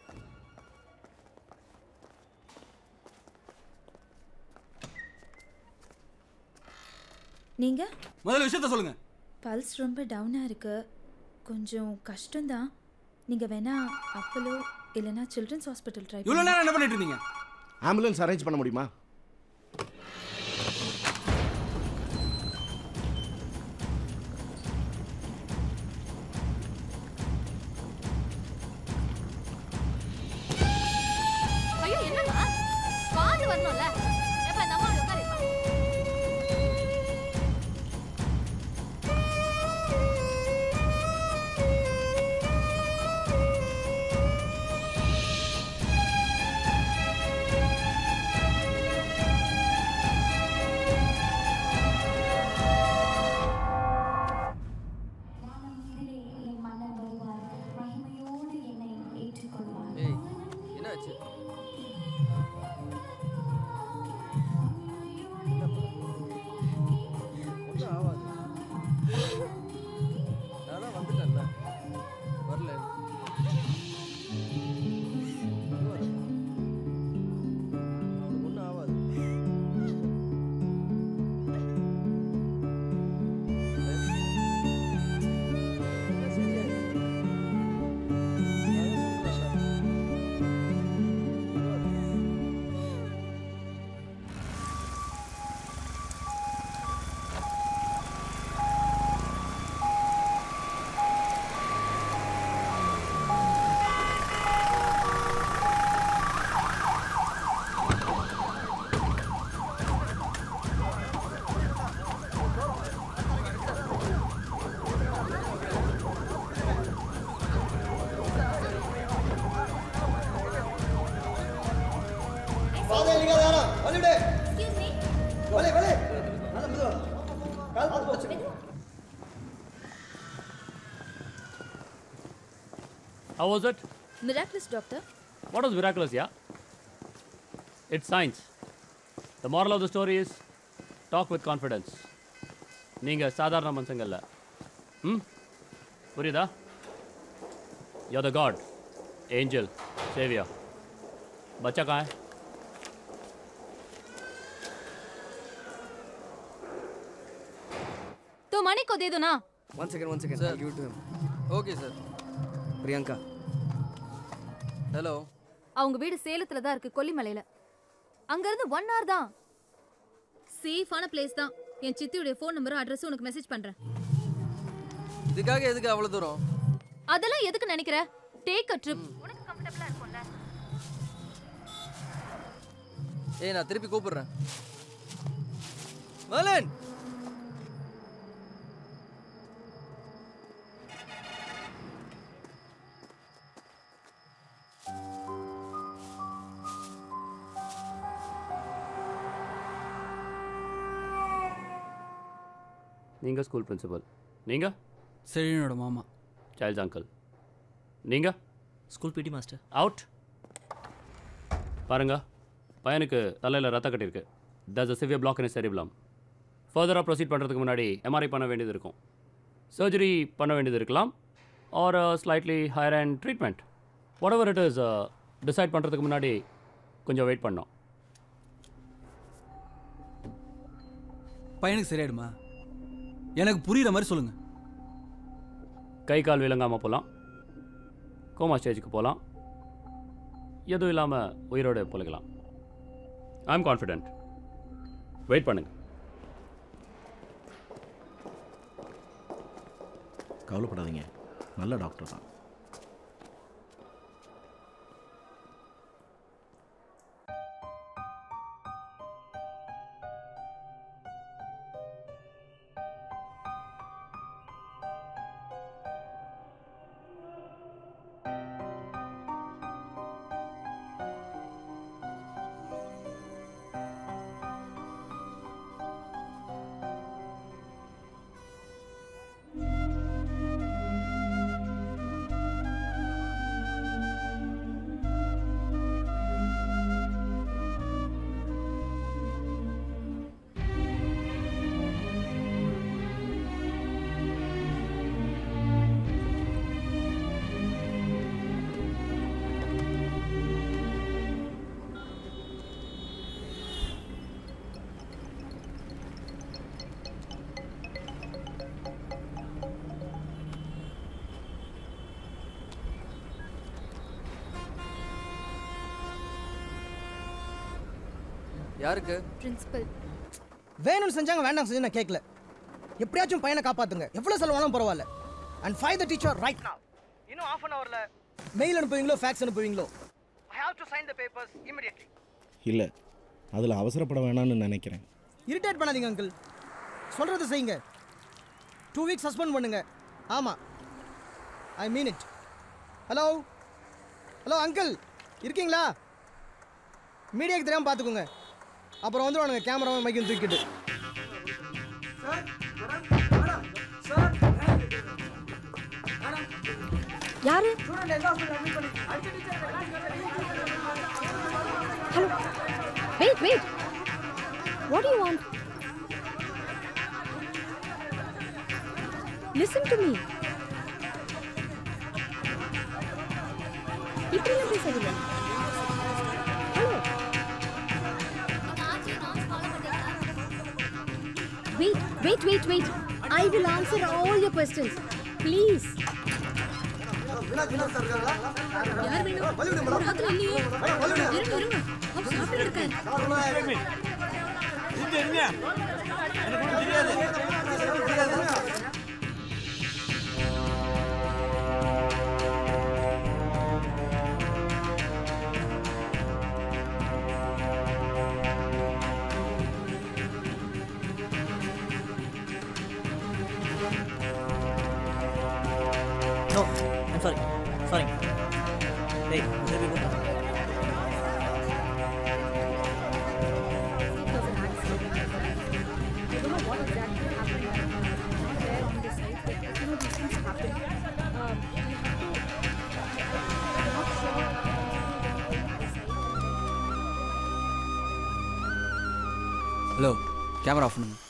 நீங்க முதல்ல விஷயத்த சொல்லுங்க பல்ஸ் ரொம்ப டவுனாக இருக்கு கொஞ்சம் கஷ்டம்தான் நீங்க வேணா அப்பலோ இல்லைன்னா சில்ட்ரன்ஸ் ஹாஸ்பிட்டல் ட்ரை இவ்வளோ நேரம் என்ன பண்ணிட்டு இருந்தீங்க ஆம்புலன்ஸ் அரேஞ்ச் பண்ண முடியுமா ஐயோ என்னம்மா வாங்க வரணும்ல ஏப்பா இந்த அம்மா உட்காரு ஆ How was it? Miraculous, doctor. What was miraculous, yeah? It's science. The moral of the story is talk with confidence. நீங்கள் சாதாரண மனுஷங்கல்ல ம் புரியுதா யோ த காட் ஏஞ்சல் சேவியா बच्चा कहाँ है तो मणि को दे दो ना One second, one second. I'll give it to him. Okay sir Priyanka hello அவங்க வீடு சேலத்துல தான் இருக்கு கொல்லிமலையில அங்க இருந்து ஒன் hour தான் சேஃபான பிளேஸ் தான் என் சித்தியுடைய ஃபோன் நம்பரும் அட்ரஸும் உனக்கு மெசேஜ் பண்றேன் இதுக்காக எதுக்கு அவ்வளோ தூரம் அதெல்லாம் எதுக்கு நினைக்கிற டேக் அ ட்ரிப் உனக்கு கம்ஃபர்ட்டபிளா இருக்கும்ல ஏய் நான் திருப்பி கூப்பிடுறேன் மலன் நீங்கள் ஸ்கூல் பிரின்சிபல் நீங்கள் செழியனோட மாமா சைல்ட்ஸ் அங்கிள் நீங்கள் ஸ்கூல் பிடி மாஸ்டர் அவுட் பாருங்க பையனுக்கு தலையில் ரத்த கட்டியிருக்கு thus a severe block in cerebellum ஃபர்தராக ப்ரொசீட் பண்ணுறதுக்கு முன்னாடி எம்ஆர்ஐ பண்ண வேண்டியது இருக்கும் சர்ஜரி பண்ண வேண்டியது இருக்கலாம் or slightly higher and treatment whatever it is decide பண்ணுறதுக்கு முன்னாடி கொஞ்சம் வெயிட் பண்ணோம் பையனுக்கு சரியாயிடுமா எனக்கு புரியுற மாதிரி சொல்லுங்க கை கால் விளங்காமல் போகலாம் கோமா ஸ்டேஜுக்கு போகலாம் எதுவும் இல்லாமல் உயிரோடு பொழைக்கலாம் ஐ எம் கான்ஃபிடென்ட் வெயிட் பண்ணுங்க கவலைப்படாதீங்க நல்ல டாக்டர் தான் யாருக்கு பிரின்சிபல் வேணும்னு செஞ்சாங்க வேண்டாம் செஞ்சு நான் கேட்கல எப்படியாச்சும் பையனை காப்பாத்துங்க எவ்வளோ செலவானாலும் பரவாயில்ல and five the teacher right now இன்னும் ஆஃப் அன் ஹவரில் மெயில் அனுப்புவீங்களோ ஃபேக்ஸ் அனுப்புவீங்களோ I have to sign the papers immediately இல்லை அதில் அவசரப்பட வேணாம்னு நினைக்கிறேன் இரிட்டேட் பண்ணாதீங்க அங்கிள் சொல்கிறது செய்யுங்க டூ வீக்ஸ் சஸ்பெண்ட் பண்ணுங்க ஆமாம் I mean it hello hello uncle இருக்கீங்களா மீடியாக்கு தெரியாமல் பார்த்துக்கோங்க அப்புறம் வந்துடுவானுங்க கேமராவும் மைக்கும் தூக்கிட்டு யாரு hello wait wait what you want listen to me இப்படிலாம் பேசாதீங்க hello wait wait wait wait I will answer all your questions please யார் வேணும் ராத்திரி இல்லையே இருங்க இருங்க அவர் சாப்பிட்டு இருக்காரு No, I'm sorry. Sorry. Hey, let me go. I don't know what camera off பண்ணுங்க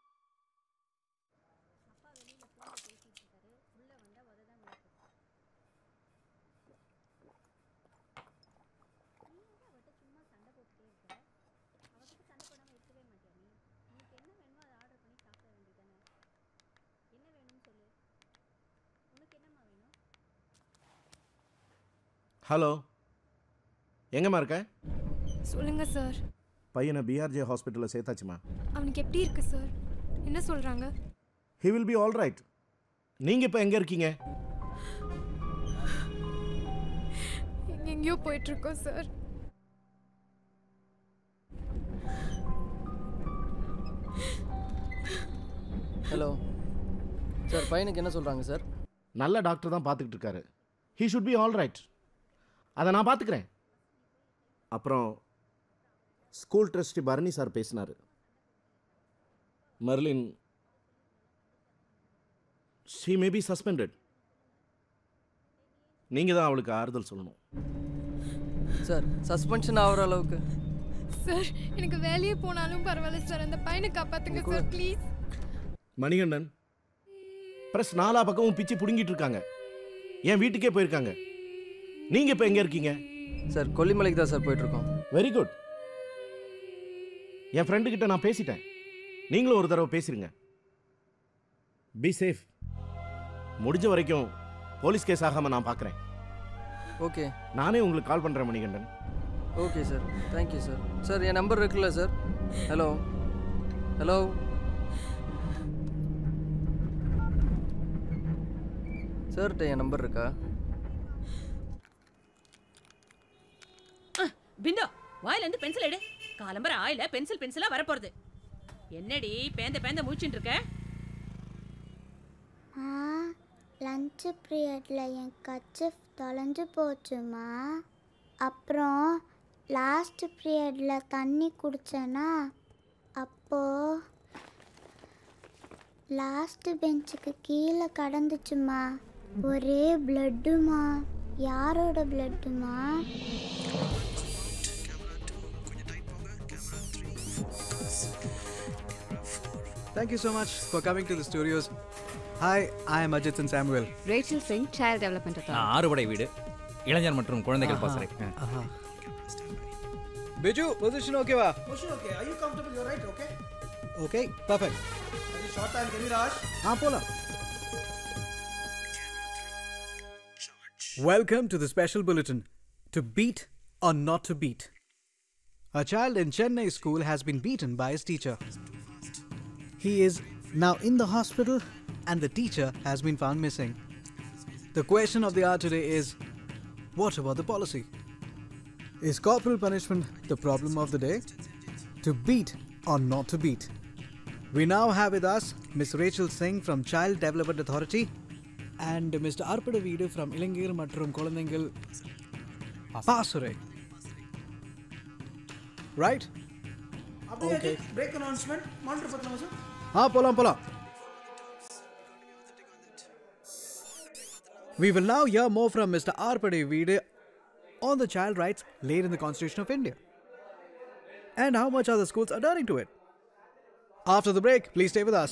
ஹலோ எங்கம்மா இருக்க சொல்லுங்க சார் பையனை பிஆர்ஜே ஹாஸ்பிட்டலில் சேர்த்தாச்சுமா அவனுக்கு எப்படி இருக்கு சார் என்ன சொல்றாங்க he will be all right நீங்கள் இப்போ எங்கே இருக்கீங்க எங்கெங்கேயோ போயிட்டு இருக்கோம் சார் ஹலோ சார் பையனுக்கு என்ன சொல்கிறாங்க சார் நல்ல டாக்டர் தான் பார்த்துக்கிட்டு இருக்காரு he should be all right அதை நான் பார்த்துக்கிறேன் அப்புறம் ஸ்கூல் ட்ரஸ்டி பரணி சார் பேசினார் Merlin she may be suspended நீங்கள் தான் அவளுக்கு ஆறுதல் சொல்லணும் சார் சஸ்பென்ஷன் ஆகிற அளவுக்கு சார் எனக்கு வேலையே போனாலும் பரவாயில்ல சார் அந்த பையனை காப்பாத்துங்க சார் ப்ளீஸ் மணிகண்டன் ப்ரெஸ் நாலா பக்கமும் பிச்சு பிடுங்கிட்டு இருக்காங்க என் வீட்டுக்கே போயிருக்காங்க நீங்கள் இப்போ எங்கே இருக்கீங்க சார் கொல்லிமலைக்கு தான் சார் போயிட்டுருக்கோம் வெரி குட் என் ஃப்ரெண்டு கிட்ட நான் பேசிட்டேன் நீங்களும் ஒரு தடவை பேசிருங்க பி சேஃப் முடிஞ்ச வரைக்கும் போலீஸ் கேஸ் ஆகாம நான் பார்க்குறேன் ஓகே நானே உங்களுக்கு கால் பண்ணுறேன் Manikandan okay sir thank you sir sir என் நம்பர் இருக்குல்ல சார் ஹலோ ஹலோ சார்கிட்ட என் நம்பர் இருக்கா பிந்தோ வாயில இருந்து பென்சில் எடு காலம்பர ஆயில பென்சில் பென்சிலா வரப்போறது என்னடி பேந்த பேந்த மூச்சுட்டு இருக்க ஆ லஞ்சு பீரியடில் என் கச்சிஃப் தொலைஞ்சு போச்சுமா அப்புறம் லாஸ்ட் பீரியடில் தண்ணி குடித்தேனா அப்போது லாஸ்ட் பெஞ்சுக்கு கீழே கடந்துச்சுமா ஒரே பிளட்டுமா யாரோட பிளட்டுமா Thank you so much for coming to the studios. Hi, I am Ajit and Samuel. Rachel Singh child development நான் ஆறுபடை வீடு இளைஞர் மற்றும் குழந்தைகள் பாசறை Biju, position okay va? Motion okay. Are you comfortable? You're right, okay? Okay, perfect. Are you short time? Can we rush? Ah, போலாம். Welcome to the special bulletin. To beat or not to beat. A child in Chennai school has been beaten by his teacher. He is now in the hospital and the teacher has been found missing. The question of the hour today is what about the policy? Is corporal punishment the problem of the day? To beat or not to beat? We now have with us Miss Rachel Singh from Child Development Authority and Mr. Arpada Veedu from Ilangir மற்றும் குழந்தைகள் பாசுரை Right? அப்படியே okay. break announcement. Monitor பத்தலாமா sir ஆ போலாம் போலாம் We will now hear more from Mr. Arpade Veedu on the child rights laid in the Constitution of India. And how much are the schools adhering to it? After the break, please stay with us.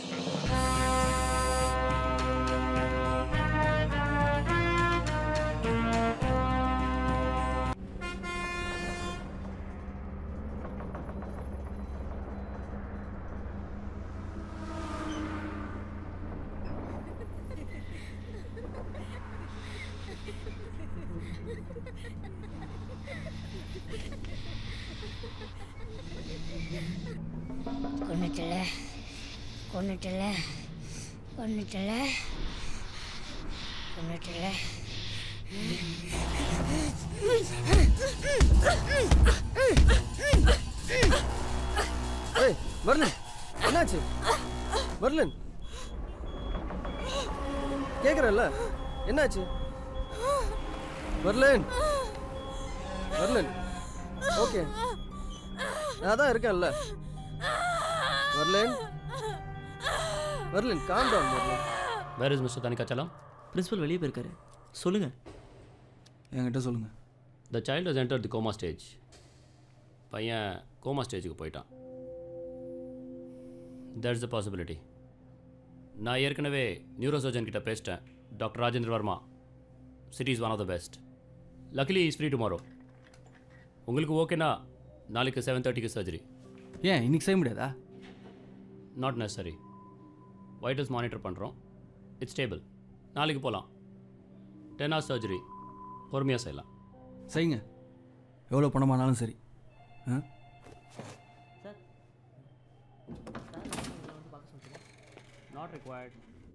கொண்டுட்டல கொண்டுட்டல கொண்டுட்டல கொண்டுட்டல ஏய் Marilyn என்னாச்சு Marilyn கேக்குறல்ல என்னாச்சு Marilyn Marilyn okay நான் தான் இருக்கேன்ல Merlin Merlin calm down Merlin where is mister Thanikachalam principal வெளியே போயிருக்காரு சொல்லுங்க என்கிட்ட சொல்லுங்க the child has entered the coma stage பையன் கோமா ஸ்டேஜுக்கு போயிட்டான் தேர்ஸ் அ பாசிபிலிட்டி நான் ஏற்கனவே நியூரோ சர்ஜன் கிட்ட பேசிட்டேன் doctor Rajendra Varma city is one of the best luckily is free tomorrow உங்களுக்கு ஓகேனா நாளைக்கு செவன் தேர்ட்டிக்கு சர்ஜரி ஏன் இன்னைக்கு செய்ய முடியாதா நாட் நெசசரி வைட்டல்ஸ் மானிட்டர் பண்ணுறோம் இட்ஸ் ஸ்டேபிள் நாளைக்கு போகலாம் டென் ஹவர்ஸ் சர்ஜரி பொறுமையாக செய்யலாம் செய்யுங்க எவ்வளோ பணமானாலும் சரி ஆ நாட் required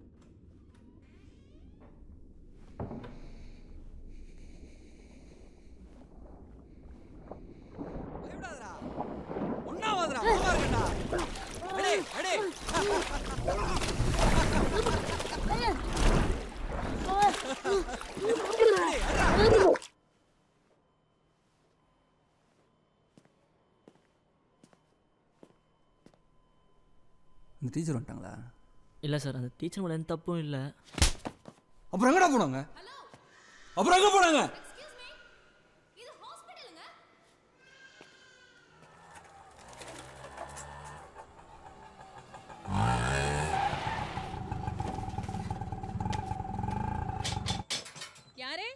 ஒன்னாவதுடா நல்லா இருக்கடா அடே அடே இந்த டீச்சர் வந்துட்டாங்களா இல்லை சார் அந்த டீச்சர் மேலே எந்த தப்பும் இல்லை அப்புறம் எங்கடா போனாங்க அப்புறம் எங்க போனாங்க யாரு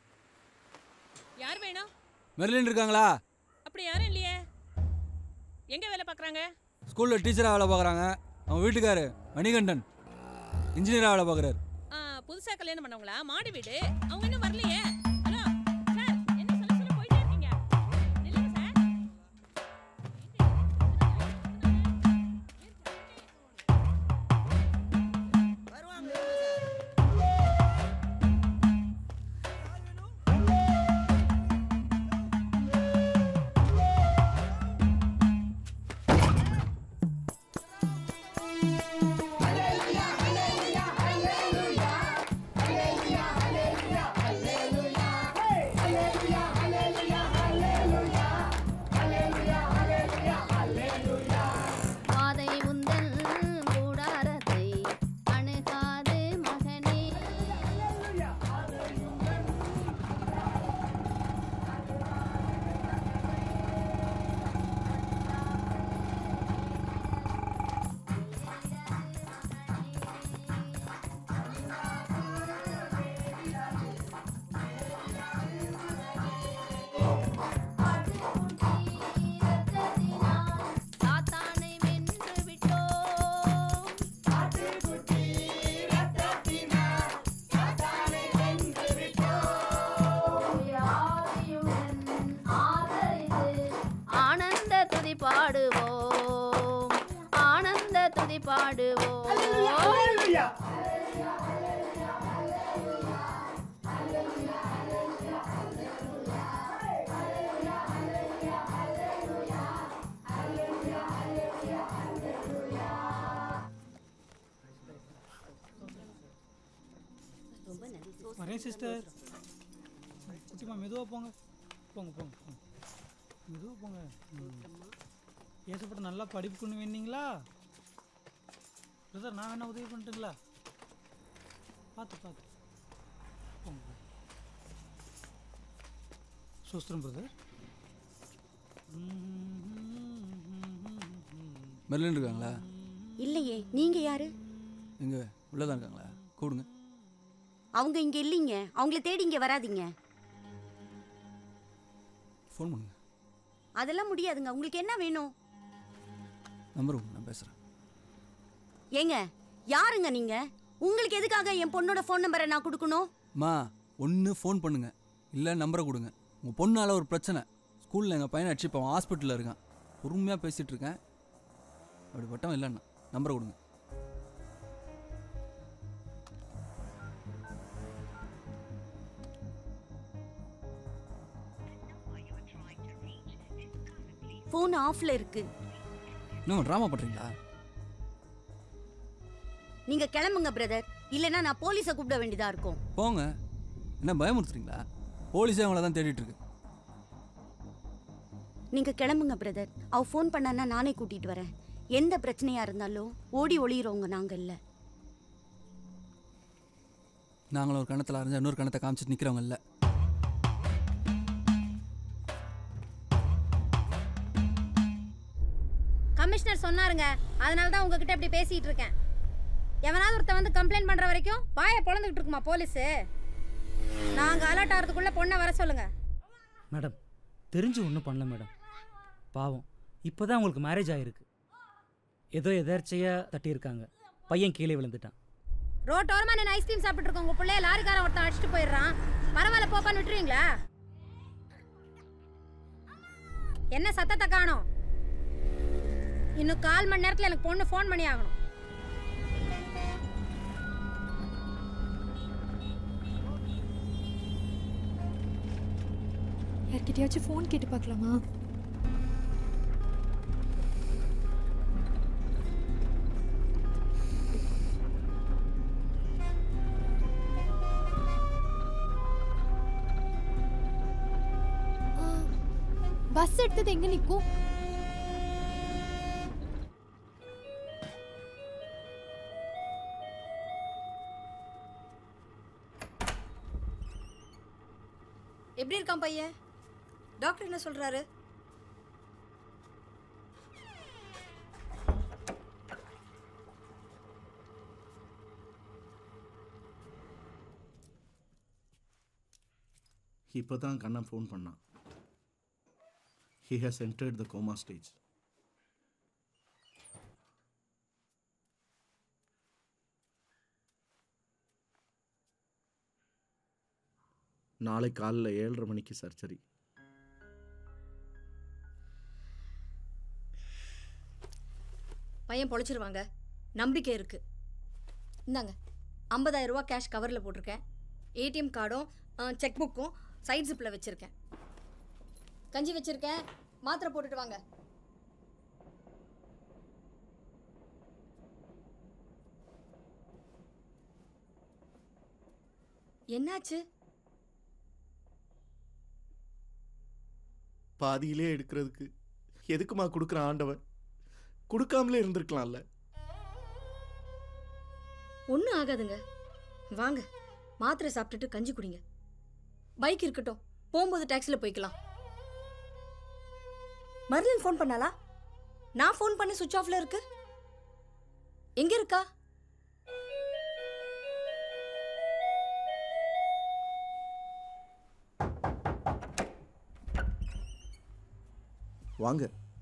யார் வேணும் மெர்லின் இருக்காங்களா அப்படி யாரும் இல்லையே எங்க வேலை பார்க்குறாங்க ஸ்கூலில் டீச்சராக வேலை பார்க்குறாங்க அவன் வீட்டுக்காரு மணிகண்டன் இன்ஜினியராக வேலை பார்க்குறாரு புதுசா கல்யாணம் பண்ணவங்களா மாடி வீடு அவங்க இன்னும் வரலையே ஹலோ சார் என்ன சொல்ல சொல்ல போயிட்டே இருக்கீங்க நில்லுங்க சார் பாதை உந்தன் கூடாரத்தை அணுகாது மகனே சாத்தானை வென்று விட்டோம் ஆவியுடன் ஆதரித்து ஆனந்த துதி பாடுவோம் ஆனந்த துதி பாடுவோம் வரேன் சிஸ்டர் குட்டிமா மெதுவாக போங்க போங்க போங்க போங்க மெதுவாக போங்க ம். ஏசப்பட்ட நல்லா படிப்புக்குன்னு வேணீங்களா பிரதர் நான் வேணா உதவி பண்ணிட்டுங்களா பார்த்து பார்த்து போங்க போங்க. சோஸ்திரம் பிரதர் மெர்லின் இருக்காங்களா இல்லையே நீங்க யாரு எங்கே உள்ளே தான் இருக்காங்களா கூடுங்க அவங்க இங்க இல்லைங்க அவங்கள தேடி இங்க வராதீங்க ஃபோன் பண்ணுங்க அதெல்லாம் முடியாதுங்க உங்களுக்கு என்ன வேணும் நம்பர் கொடுங்க நான் பேசுகிறேன் ஏங்க யாருங்க நீங்க உங்களுக்கு எதுக்காக என் பொண்ணோட ஃபோன் நம்பரை நான் கொடுக்கணும் அம்மா ஒன்று ஃபோன் பண்ணுங்க இல்லை நம்பரை கொடுங்க உங்கள் பொண்ணால் ஒரு பிரச்சனை ஸ்கூலில் எங்கள் பையனை அடிச்சு இப்போ ஹாஸ்பிட்டலில் இருக்கான் பொறுமையாக பேசிகிட்டு இருக்கேன் அப்படி பட்டம் இல்லைண்ணா நம்பரை கொடுங்க ஃபோன் ஆஃப்ல இருக்கு இன்னும் ட்ராமா பண்ணுறீங்களா நீங்க கிளம்புங்க பிரதர் இல்லைன்னா நான் போலீஸை கூப்பிட வேண்டியதா இருக்கும் போங்க என்ன பயமுறுத்துறீங்களா போலீஸே அவங்கள தான் தேடிட்டு இருக்கு நீங்க கிளம்புங்க பிரதர் அவ ஃபோன் பண்ணான்னா நானே கூட்டிட்டு வரேன் எந்த பிரச்சனையா இருந்தாலும் ஓடி ஒளியிறவங்க நாங்க இல்ல நாங்களும் ஒரு கணத்தில் அரைஞ்சா இன்னொரு கணத்தை காமிச்சிட்டு நிற்கிறவங்க இல்லை கமிஷனர் இன்ஸ்பெக்டர் சொன்னாருங்க அதனால தான் உங்ககிட்ட இப்படி பேசிட்டு இருக்கேன் எவனாவது ஒருத்தன் வந்து கம்ப்ளைண்ட் பண்ற வரைக்கும் வாயை பொழந்துக்கிட்டு இருக்குமா போலீஸு நாங்க அலர்ட் ஆகிறதுக்குள்ள பொண்ணை வர சொல்லுங்க மேடம் தெரிஞ்சு ஒன்றும் பண்ணல மேடம் பாவம் இப்போ தான் உங்களுக்கு மேரேஜ் ஆகிருக்கு ஏதோ எதர்ச்சையாக தட்டியிருக்காங்க பையன் கீழே விழுந்துட்டான் ரோட்டோரமா நான் ஐஸ்கிரீம் சாப்பிட்டு இருக்கோம் உங்க பிள்ளைய லாரிக்காரன் ஒருத்தன் அடிச்சுட்டு போயிடுறான் பரவாயில்ல போப்பான்னு விட்டுருவீங்களா என்ன சத்தத்தை காணோம் இன்னும் கால் மணி நேரத்துல எனக்கு பொண்ணு ஃபோன் பண்ணி ஆகணும் யார்கிட்டயாச்சும் ஃபோன் கேட்டு பார்க்கலாமா பஸ் எடுத்தது எங்க நிற்கும் எப்படி இருக்கான் பையன் டாக்டர் என்ன சொல்றாரு இப்போ தான் கண்ணன் ஃபோன் பண்ணான் he has entered the coma stage நாளை காலைல ஏழரை மணிக்கு சர்ஜரி பையன் பொழைச்சிருவாங்க நம்பிக்கை இருக்கு இந்தாங்க 50000 ரூபாய் கேஷ் கவரில் போட்டிருக்கேன் ஏடிஎம் கார்டும் செக் புக்கும் சைட் ஜிப்பில் வச்சுருக்கேன் கஞ்சி வச்சுருக்கேன் மாத்திரை போட்டுட்டு வாங்க என்னாச்சு பாதியிலே எடுக்கிறதுக்கு எதுக்குமா கொடுக்குற ஆண்டவன் கொடுக்காமலே இருந்திருக்கலாம்ல ஒன்றும் ஆகாதுங்க வாங்க மாத்திரை சாப்பிட்டுட்டு கஞ்சி குடிங்க பைக் இருக்கட்டும் போகும்போது டாக்ஸியில் போய்க்கலாம் மர்லின் ஃபோன் பண்ணாளா நான் ஃபோன் பண்ணி சுவிட்ச் ஆஃப்ல இருக்கு எங்க இருக்கா வாங்க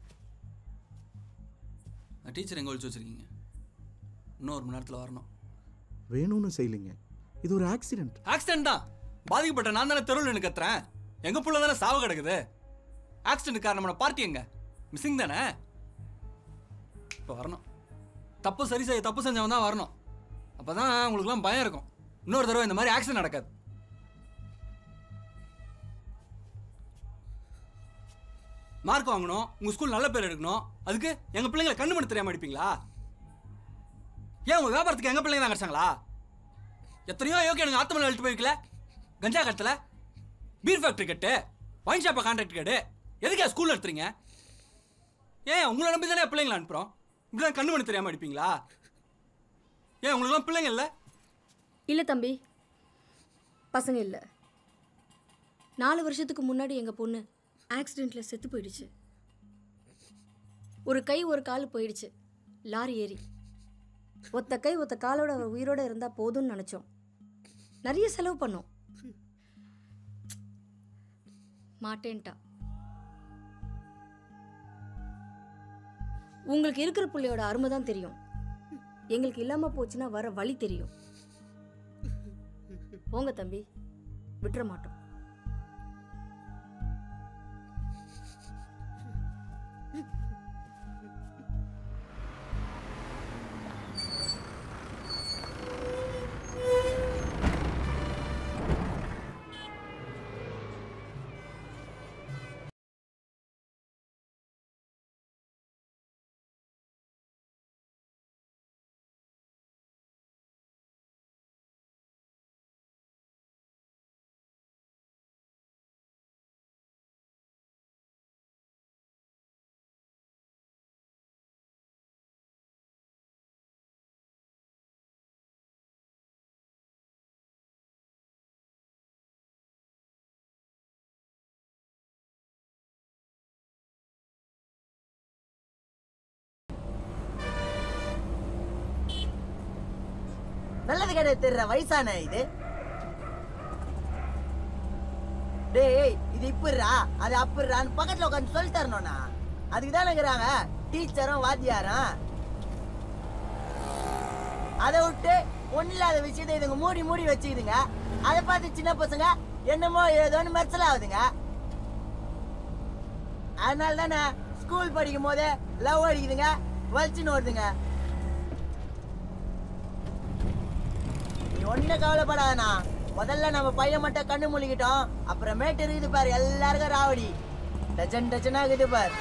டீச்சர் எங்கே ஒழிச்சு வச்சிருக்கீங்க இன்னும் ஒரு மணி நேரத்தில் வரணும் வேணும்னு செய்யலைங்க இது ஒரு ஆக்சிடென்ட் ஆக்சிடென்ட் தான் பாதிக்கப்பட்ட நான் தானே தெருவில் எனக்கு கத்துறேன் எங்க புள்ள தானே சாவு கிடக்குது ஆக்சிடென்ட் காரணமான பார்ட்டி எங்க மிஸ்ஸிங் தானே இப்போ வரணும் தப்பு சரி செய்ய தப்பு செஞ்சவன் தான் வரணும் அப்பதான் உங்களுக்குலாம் பயம் இருக்கும் இன்னொரு தடவை இந்த மாதிரி ஆக்சிடென்ட் நடக்காது மார்க் வாங்கணும் உங்க ஸ்கூல் நல்ல பேர் எடுக்கணும் அதுக்கு எங்க பிள்ளைங்களை கண்ணு மணி தெரியாம அடிப்பீங்களா ஏன் உங்க வியாபாரத்துக்கு எங்க பிள்ளைங்க தான் கிடைச்சாங்களா எத்தனையோ யோகி எனக்கு ஆத்தமலை அழுட்டு போயிருக்கல கஞ்சா கட்டல பீர் ஃபேக்டரி கட்டு வைன் ஷாப்பை கான்ட்ராக்ட் கேடு எதுக்கா ஸ்கூல் நடத்துறீங்க ஏன் உங்களை நம்பி தானே பிள்ளைங்களை அனுப்புகிறோம் இப்படிதான் கண்ணு மணி தெரியாம அடிப்பீங்களா ஏன் உங்களுக்குலாம் பிள்ளைங்க இல்லை இல்லை தம்பி பசங்க இல்லை நாலு வருஷத்துக்கு முன்னாடி எங்கள் பொண்ணு ஆக்சிடெண்ட்டில் செத்து போயிடுச்சு ஒரு கை ஒரு கால் போயிடுச்சு லாரி ஏறி ஒத்த கை ஒத்த காலோட அவ உயிரோட இருந்தால் போதும்னு நினச்சோம் நிறைய செலவு பண்ணோம் மாட்டேன்ட்டா உங்களுக்கு இருக்கிற புள்ளையோட அருமை தான் தெரியும் எங்களுக்கு இல்லாமல் போச்சுன்னா வர வழி தெரியும் போங்க தம்பி விட்டுற மாட்டோம் நல்லது கிடையாது தெரியற வயசான இது டேய் இது இப்புறா அது அப்புறான்னு பக்கத்துல உட்காந்து சொல்லி தரணும்னா அதுக்கு தானே இருக்கிறாங்க டீச்சரும் வாத்தியாரும் அதை விட்டு ஒன்றும் இல்லாத விஷயத்தை இதுங்க மூடி மூடி வச்சுக்குதுங்க அதை பார்த்து சின்ன பசங்க என்னமோ ஏதோன்னு மெர்சல் ஆகுதுங்க அதனால தானே ஸ்கூல் படிக்கும் போதே லவ் அடிக்குதுங்க வலிச்சுன்னு வருதுங்க நீ ஒன்றும் கவலைப்படாதண்ணா முதல்ல நம்ம பையன் மட்டும் கண்ணு முழிக்கிட்டோம் அப்புறமேட்டு இருக்குது பாரு எல்லாருக்கும் ராவடி டஜன் டஜனா இருக்குது பாரு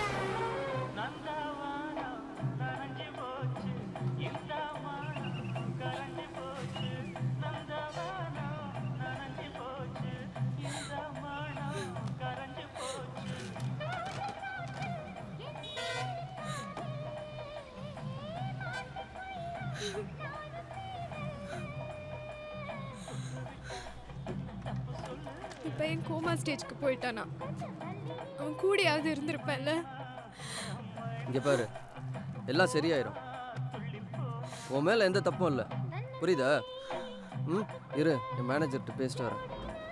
இப்போ என் கோமா ஸ்டேஜ்க்கு போயிட்டானா அவன் கூடயாவது இருந்திருப்பேன்ல இங்க பாரு எல்லாம் சரியாயிரும் உன் மேல எந்த தப்பும் இல்லை புரியுதா ம் இரு என் மேனேஜர்கிட்ட பேசிட்டு வரேன்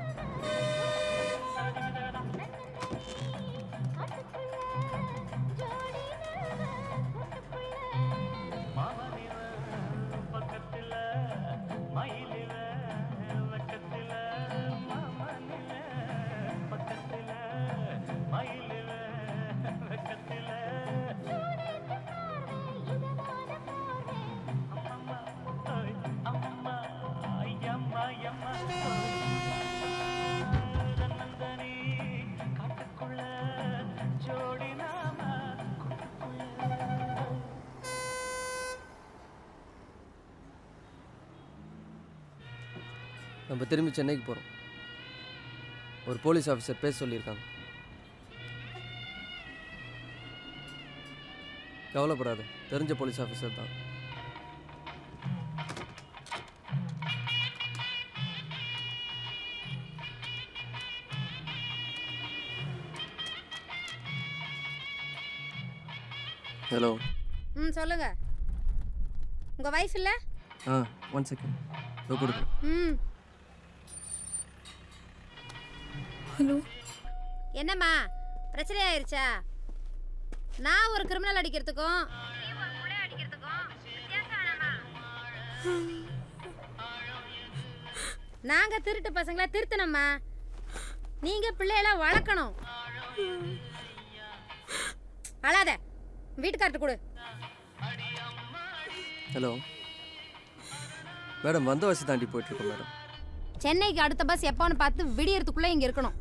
நம்ம திரும்பி சென்னைக்கு போகிறோம் ஒரு போலீஸ் ஆஃபீஸர் பேச சொல்லியிருக்காங்க கவலைப்படாத தெரிஞ்ச போலீஸ் ஆஃபீஸர் தான் ஹலோ ம் சொல்லுங்க உங்க வைஃப் இல்ல ஆ ஒன் செகண்ட் இதோ கொடுக்குறேன் ம் ஹலோ என்னம்மா பிரச்சனை ஆயிருச்சா நான் ஒரு கிரிமினல் அடிக்கிறதுக்கும் நாங்க திருட்டு பசங்கள திருத்தணும்மா நீங்க பிள்ளையெல்லாம் வளர்க்கணும் அழாத வீட்டுக்கார்ட்ட கொடு ஹலோ மேடம் வந்த வயசு தாண்டி போயிட்டுருக்கோம் மேடம் சென்னைக்கு அடுத்த பஸ் எப்போன்னு பார்த்து விடியறதுக்குள்ள இங்க இருக்கணும்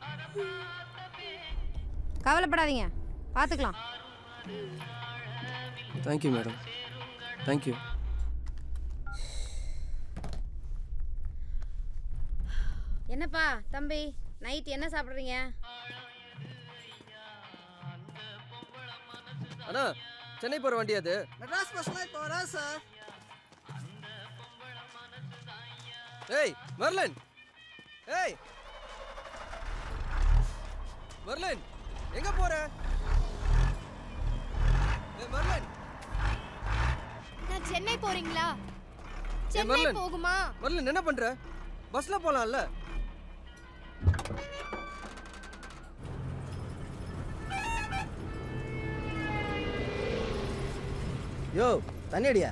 கவலைப்படாதீங்க பார்த்துக்கலாம் தேங்க்யூ மேடம் தேங்க்யூ என்னப்பா தம்பி நைட் என்ன சாப்பிட்றீங்க அண்ணா சென்னை போகிற வண்டி அது மெட்ராஸ் பஸ்லாம் இப்போ வரா சார் ஏய் மர்லன் ஏய் மர்லன் எங்க போற ஏய் மர்லன் நான் சென்னை போறீங்களா ஏய் சென்னை மர்லன் போகுமா மர்லன் என்ன பண்ற பஸ்ல போலாம்ல யோ தண்ணி அடியா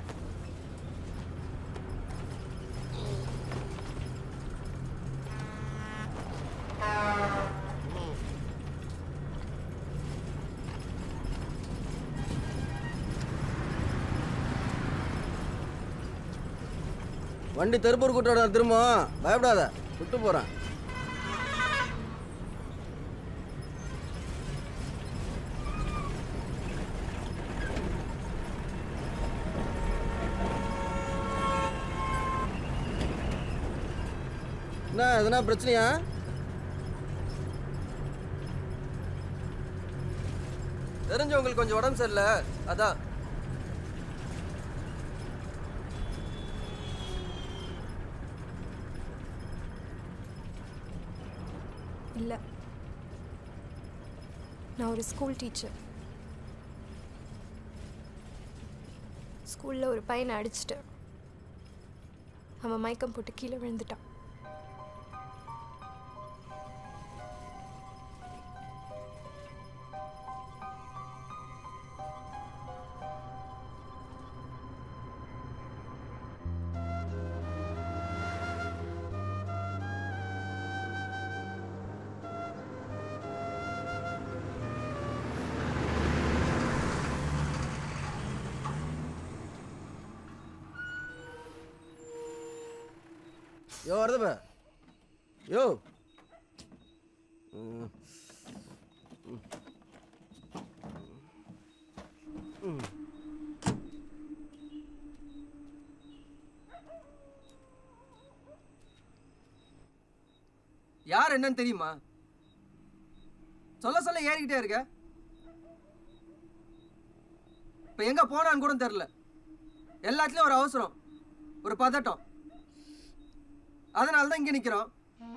வண்டி தெருப்பூர் கூட்டோட திரும்ப பயப்படாத விட்டு போறேன் என்ன எதனா பிரச்சனையா தெரிஞ்சவங்களுக்கு கொஞ்சம் உடம்பு சரியில்லை அதான் இல்லை நான் ஒரு ஸ்கூல் டீச்சர் ஸ்கூலில் ஒரு பையனை அடிச்சிட்டேன் அவன் மயக்கம் போட்டு கீழே விழுந்துட்டான் யோ வருதுப்ப யோ ம். ம். ம். யார் என்னன்னு தெரியுமா சொல்ல சொல்ல ஏறிக்கிட்டே இருக்க இப்ப எங்க போனான்னு கூட தெரியல எல்லாத்துலயும் ஒரு அவசரம் ஒரு பதட்டம் அதனால தான் இங்க நிக்கிறோம்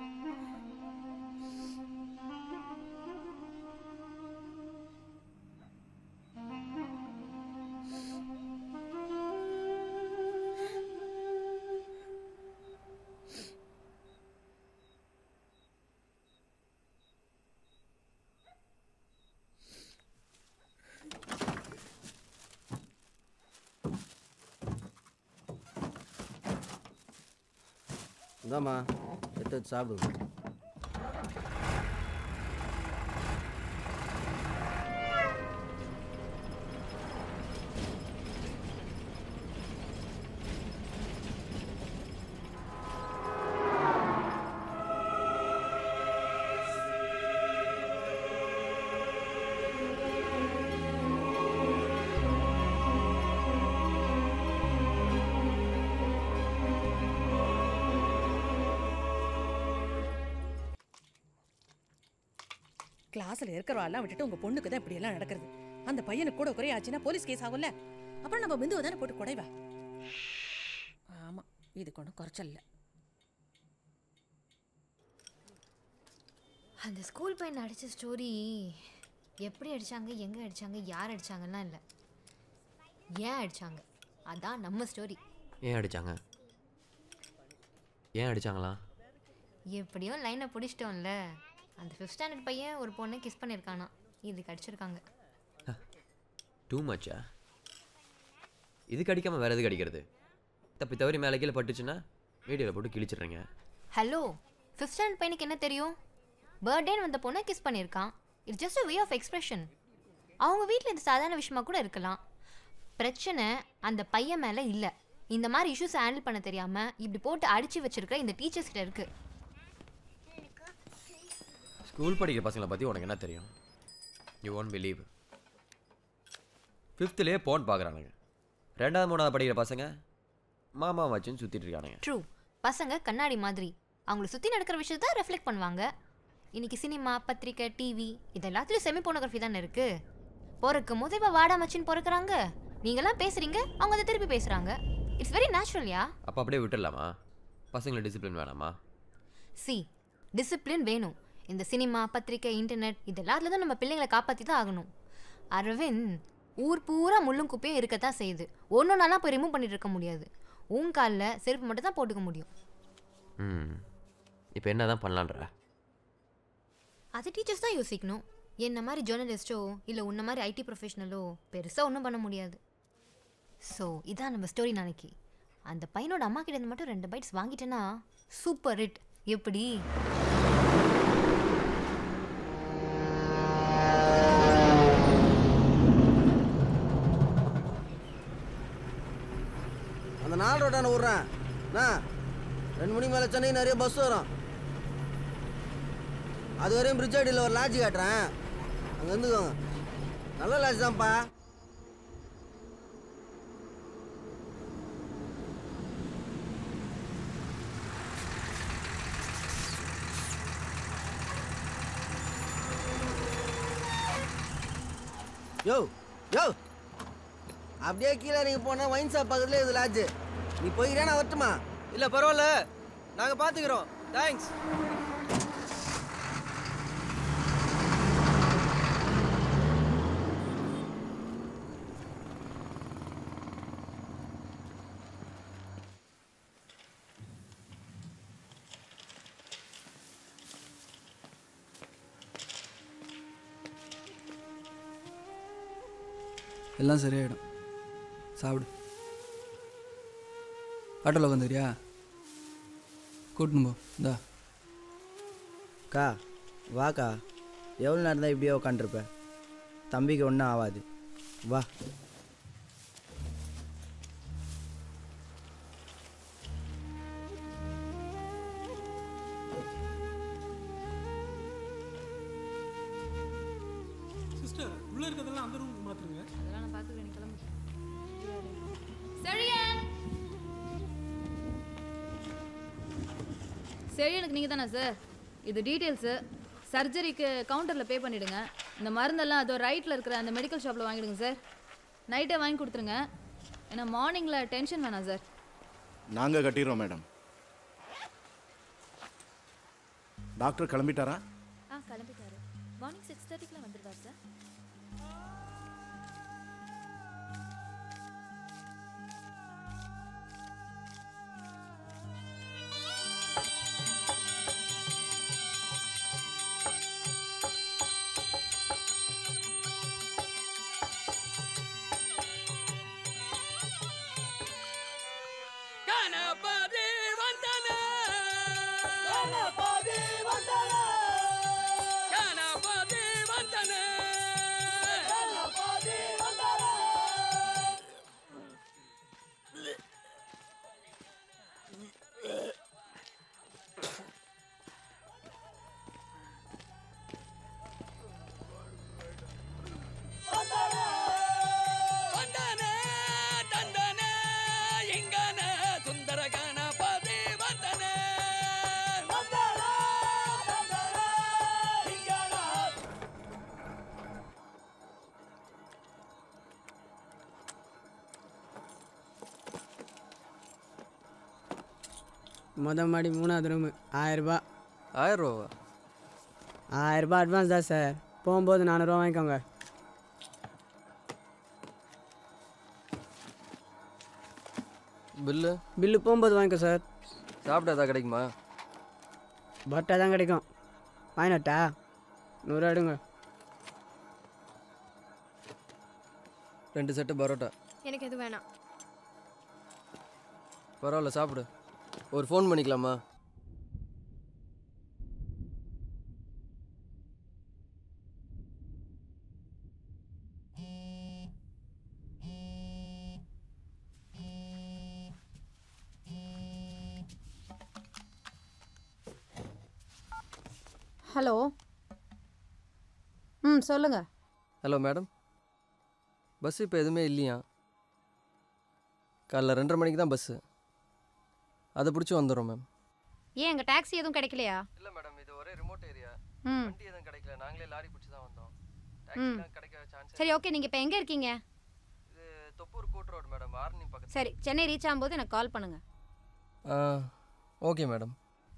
இந்தாம்மா எடுத்து வச்சு சாப்பிடுங்க கிளாஸ்ல இருக்கிறவாள்லாம் விட்டுட்டு உங்க பொண்ணுக்கு தான் இப்படி எல்லாம் நடக்கிறது அந்த பையனுக்கு கூட குறை ஆச்சுன்னா போலீஸ் கேஸ் ஆகும்ல அப்புறம் நம்ம பிந்துவை தானே போட்டு குடைவா ஆமா இதுக்கு ஒன்றும் குறைச்சல் இல்லை அந்த ஸ்கூல் பையன் அடித்த ஸ்டோரி எப்படி அடிச்சாங்க எங்கே அடிச்சாங்க யார் அடிச்சாங்கலாம் இல்லை ஏன் அடிச்சாங்க அதான் நம்ம ஸ்டோரி ஏன் அடிச்சாங்க ஏன் அடிச்சாங்களா எப்படியோ லைனை பிடிச்சிட்டோம்ல அந்த ஃபிஃப்த் ஸ்டாண்டர்ட் பையன் ஒரு பொண்ணை கிஸ் பண்ணியிருக்கானா இதுக்கு அடிச்சிருக்காங்க டூ மச்சா இதுக்கு அடிக்காமல் வேறு எதுக்கு அடிக்கிறது தப்பி தவறி மேலே கீழே பட்டுச்சுன்னா வீடியோவில் போட்டு கிழிச்சிடுறீங்க ஹலோ ஃபிஃப்த் ஸ்டாண்டர்ட் பையனுக்கு என்ன தெரியும் பர்த்டேன்னு வந்த பொண்ணை கிஸ் பண்ணியிருக்கான் it's just way of expression அவங்க வீட்டில் இது சாதாரண விஷயமா கூட இருக்கலாம் பிரச்சனை அந்த பையன் மேலே இல்லை இந்த மாதிரி இஷ்யூஸ் ஹேண்டில் பண்ண தெரியாமல் இப்படி போட்டு அடித்து வச்சிருக்கிற இந்த டீச்சர்ஸ் கிட்ட இருக்கு ஸ்கூல் படிக்கிற பசங்களை பற்றி உனக்கு என்ன தெரியும் யூ ஒன்ட் பிலீவ் ஃபிஃப்த்துலேயே போன் பார்க்குறானுங்க ரெண்டாவது மூணாவது படிக்கிற பசங்க மாமா வச்சுன்னு சுற்றிட்டு இருக்கானுங்க ட்ரூ பசங்க கண்ணாடி மாதிரி அவங்கள சுற்றி நடக்கிற விஷயத்த ரெஃப்ளெக்ட் பண்ணுவாங்க இன்னைக்கு சினிமா பத்திரிக்கை டிவி இது எல்லாத்துலேயும் செமி போனோகிராஃபி தானே இருக்கு பிறக்கும் போது இப்போ வாடா மச்சின்னு பிறக்குறாங்க நீங்களாம் பேசுறீங்க அவங்க அதை திருப்பி பேசுகிறாங்க இட்ஸ் வெரி நேச்சுரல்யா அப்போ அப்படியே விட்டுடலாமா பசங்களை டிசிப்ளின் வேணாமா சி டிசிப்ளின் வேணும் இந்த சினிமா பத்திரிக்கை இன்டர்நெட் இது எல்லாத்துல தான் நம்ம பிள்ளைங்களை காப்பாற்றி தான் ஆகணும் அரவிந்த் ஊர் பூரா முள்ளும் குப்பையும் இருக்கத்தான் செய்யுது ஒன்று நாளாக போய் ரிமூவ் பண்ணிட்டு இருக்க முடியாது உன் காலில் செருப்பு மட்டும் தான் போட்டுக்க முடியும் ம் இப்போ என்ன தான் பண்ணலான்ற அது டீச்சர்ஸ் தான் யோசிக்கணும் என்ன மாதிரி ஜேர்னலிஸ்ட்டோ இல்லை உன்ன மாதிரி ஐடி ப்ரொஃபஷனலோ பெருசாக ஒன்றும் பண்ண முடியாது ஸோ இதான் நம்ம ஸ்டோரி நாளைக்கு அந்த பையனோட அம்மா கிட்ட இருந்து மட்டும் ரெண்டு பைட்ஸ் வாங்கிட்டேன்னா சூப்பர் ஹிட் எப்படி அந்த நாலு ரோட்டான விட்றேன் அண்ணா ரெண்டு மணிக்கு மேலே சென்னை நிறைய பஸ் வரும் அது வரையும் பிரிட்ஜ் அடியில் ஒரு லாட்ஜ் காட்டுறேன் அங்கே இருந்துக்கோங்க நல்ல லாட்ஜ் தான்ப்பா யோ யோ அப்படியே கீழே நீங்கள் போனால் வைன் ஷாப் பக்கத்துலேயே இது லாட்ஜு நீ போய்க்கிறேன் நான் வரட்டுமா இல்லை பரவாயில்ல நாங்கள் பார்த்துக்குறோம் தேங்க்ஸ் எல்லாம் சரியாயிடும் சாப்பிடு ஆட்டோவில் வந்துறியா கூட்டின்னு போ இந்தா அக்கா வாக்கா எவ்வளோ நேரம் தான் இப்படியே உட்காந்துருப்ப தம்பிக்கு ஒன்றும் ஆகாது வா சிஸ்டர் உள்ள இருக்கிறதெல்லாம் அந்த ரூமுக்கு மாத்துருங்க அதெல்லாம் நான் பார்த்துக்கிறேன் கிளம்பு செழியன் செழியனுக்கு நீங்கள் தானே சார் இது டீட்டெயில்ஸு சர்ஜரிக்கு கவுண்டரில் பே பண்ணிவிடுங்க இந்த மருந்தெல்லாம் அதோ ரைட்டில் இருக்கிற அந்த மெடிக்கல் ஷாப்பில் வாங்கிடுங்க சார் நைட்டே வாங்கி கொடுத்துருங்க ஏன்னா மார்னிங்கில் டென்ஷன் வேணாம் சார் நாங்கள் கட்டிடுறோம் மேடம் டாக்டர் கிளம்பிட்டாரா ஆ கிளம்பிட்டாரு மார்னிங் சிக்ஸ் தேர்ட்டிக்குலாம் வந்துடுவார் சார் கணபதி வந்தன கணபதி வந்தன கணபதி வந்தன கணபதி வந்தன வந்தன தந்தன இங்கன சுந்தர கணபதி வந்தன வந்தன தந்தன இங்கன முத மாடி மூணாவது ரூமு ஆயிரரூபா ஆயிரரூவா ஆயிரரூபா அட்வான்ஸ் தான் சார் போகும்போது நானூறுரூவா வாங்கிக்கோங்க பில்லு பில்லு போகும்போது வாங்கிக்கோ சார் சாப்பிட்டா ஏதாவது கிடைக்குமா பட்டா தான் கிடைக்கும் வாங்கினட்டா நூறுரூவா எடுங்க ரெண்டு செட்டு பரோட்டா எனக்கு எதுவும் வேணாம் பரவாயில்ல சாப்பிடு ஒரு ஃபோன் பண்ணிக்கலாமா ஹலோ ம் சொல்லுங்கள் ஹலோ மேடம் பஸ் இப்போ எதுவுமே இல்லையா காலைல ரெண்டரை மணிக்கு தான் பஸ்ஸு அதை பிடிச்சி வந்துடுறோம் மேம் ஏன் எங்கள் டாக்ஸி எதுவும் கிடைக்கலையா இல்லை மேடம் இது ஒரே ரிமோட் ஏரியா ம் வண்டி எதுவும் கிடைக்கல நாங்களே லாரி பிடிச்சி தான் வந்தோம் ம் டாக்ஸிலாம் கிடைக்க சான்ஸ் சரி ஓகே நீங்கள் இப்போ எங்கே இருக்கீங்க இது தொப்பூர் கூட் ரோடு மேடம் ஆர்னி பக்கத்து சரி சென்னை ரீச் ஆகும்போது எனக்கு கால் பண்ணுங்கள் ஆ okay madam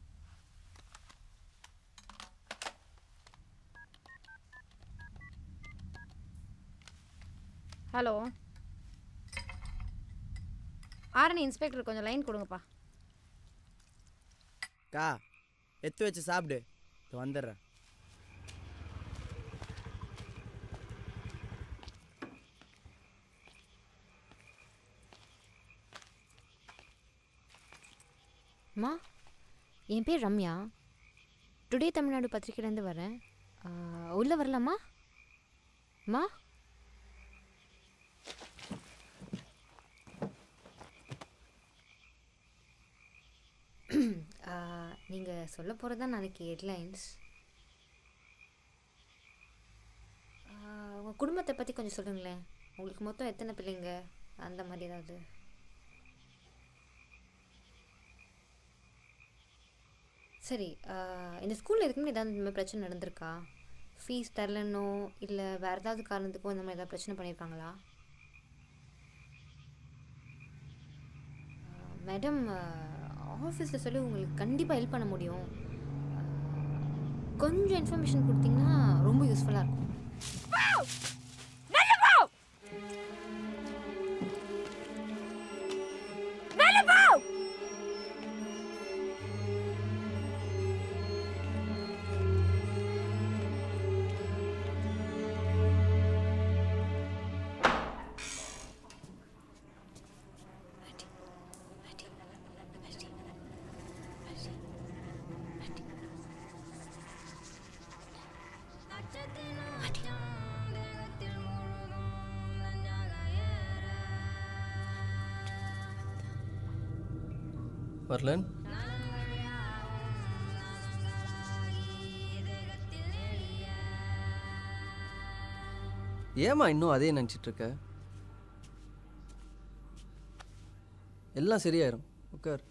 hello Arani inspector கொஞ்சம் லைன் கொடுங்கப்பா அக்கா எடுத்து வச்சு சாப்பிடு இதோ வந்துடுறேன் அம்மா என் பேர் ரம்யா டுடே தமிழ்நாடு பத்திரிக்கையிலேருந்து வரேன் உள்ளே வரலாமா அம்மா நீங்கள் சொல்ல போகிறது தான் நாளைக்கு ஹெட்லைன்ஸ் உங்கள் குடும்பத்தை பற்றி கொஞ்சம் சொல்லுங்களேன் உங்களுக்கு மொத்தம் எத்தனை பிள்ளைங்க அந்த மாதிரி ஏதாவது சரி ஆஹ் இந்த ஸ்கூலில் இருக்குன்னு ஏதாவது இந்த மாதிரி பிரச்சனை நடந்திருக்கா ஃபீஸ் தரலன்னோ இல்லை வேறு ஏதாவது காரணத்துக்கோ இந்த மாதிரி ஏதாவது பிரச்சனை பண்ணியிருக்காங்களா மேடம் ஆஃபீஸில் சொல்லி உங்களுக்கு கண்டிப்பாக ஹெல்ப் பண்ண முடியும் ஆஹ் கொஞ்சம் இன்ஃபர்மேஷன் கொடுத்தீங்கன்னா ரொம்ப யூஸ்ஃபுல்லாக இருக்கும் வரலன் ஏமா இன்னும் அதே நினச்சிட்டு இருக்க எல்லாம் சரியாயிரும் உட்கார்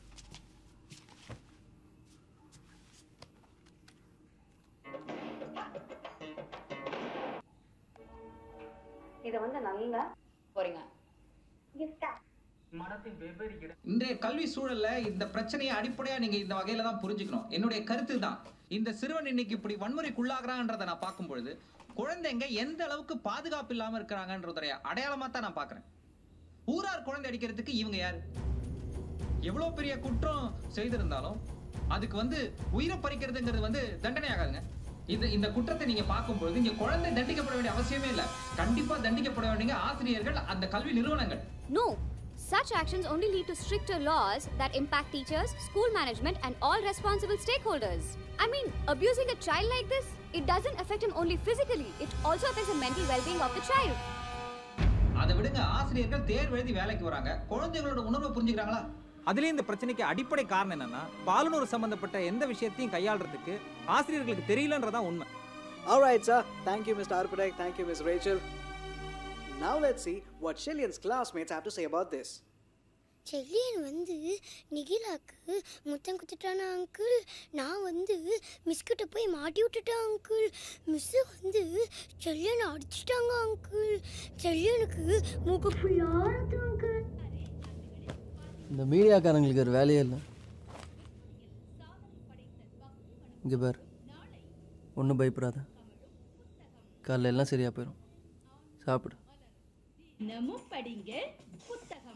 இதை வந்து நல்லா போறீங்க இன்றைய கல்வி சூழல்ல இந்த பிரச்சனையை அடிப்படையா நீங்க இந்த வகையில தான் புரிஞ்சுக்கணும் என்னுடைய கருத்து தான் இந்த சிறுவன் இன்னைக்கு இப்படி வன்முறைக்குள்ளாகிறான்றதை நான் பார்க்கும் பொழுது குழந்தைங்க எந்த அளவுக்கு பாதுகாப்பு இல்லாம இருக்கிறாங்கன்றதுடைய அடையாளமா தான் நான் பார்க்கறேன் ஊரார் குழந்தை அடிக்கிறதுக்கு இவங்க யாரு எவ்வளவு பெரிய குற்றம் செய்திருந்தாலும் அதுக்கு வந்து உயிரை பறிக்கிறதுங்கிறது வந்து தண்டனை ஆகாதுங்க இந்த இந்த குற்றத்தை நீங்க பார்க்கும்பொழுது இங்க குழந்தை தண்டிக்கப்பட வேண்டிய அவசியமே இல்ல கண்டிப்பா தண்டிக்கப்பட வேண்டிய ஆசிரியர்கள் அந்த கல்வி நிறுவனங்கள் No, such actions only lead to stricter laws that impact teachers, school management, and all responsible stakeholders. I mean, abusing a child like this, it doesn't affect him only physically, it also affects the mental well being of the child. அதை விடுங்க ஆசிரியர்கள் தேர்வு எழுதி வேலைக்கு வராங்க குழந்தைகளோட உணர்வை புரிஞ்சுக்கிறாங்களா அதுலயும் இந்த பிரச்சனைக்கு அடிப்படை காரணம் என்னன்னா பாலுநூறு சம்பந்தப்பட்ட எந்த விஷயத்தையும் கையாளுறதுக்கு ஆசிரியர்களுக்கு தெரியலன்றதான் உண்மை All right, sir. Thank you, Mr. Arpadak. Thank you, Ms. Rachel. Now let's see what Shillian's classmates have to say about this. Selliyan வந்து நிகிலாக்கு முத்தம் குத்துட்டானா அங்கிள் நான் வந்து மிஸ்கிட்ட போய் மாட்டி விட்டுட்டேன் அங்கிள் மிஸ்ஸு வந்து செல்லியனை அடிச்சிட்டாங்க அங்கிள் செல்லியனுக்கு மூக்கு ஃபுல்லாக அங்கிள் இந்த மீடியாக்காரங்களுக்கு ஒரு வேலையே இல்லை இங்கே பார் ஒன்றும் பயப்படாத காலைல எல்லாம் சரியாக போயிடும் சாப்பிடு தினமும் படிங்க புத்தகம்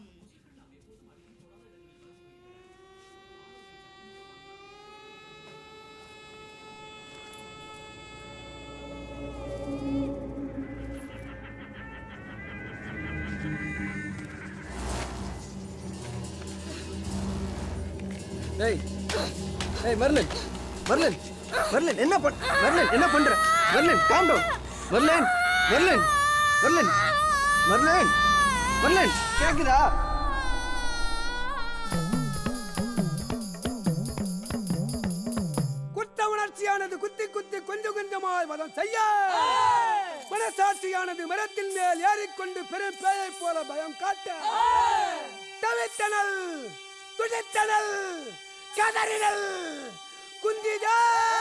ஏய் ஏய் மர்லின் மர்லின் மர்லின் என்ன பண் மர்லின் என்ன பண்ற Merlin calm down Merlin Merlin Merlin Merlin Merlin கேக்குதா குற்ற உணர்ச்சியானது குத்தி குத்தி கொஞ்சம் கொஞ்சமாய் வதம் செய்ய மனசாட்சியானது மரத்தின் மேல் ஏறிக்கொண்டு பெரும் பேயை போல பயம் காட்ட தவித்தனல் துடித்தனல் கதறினல் குந்திதா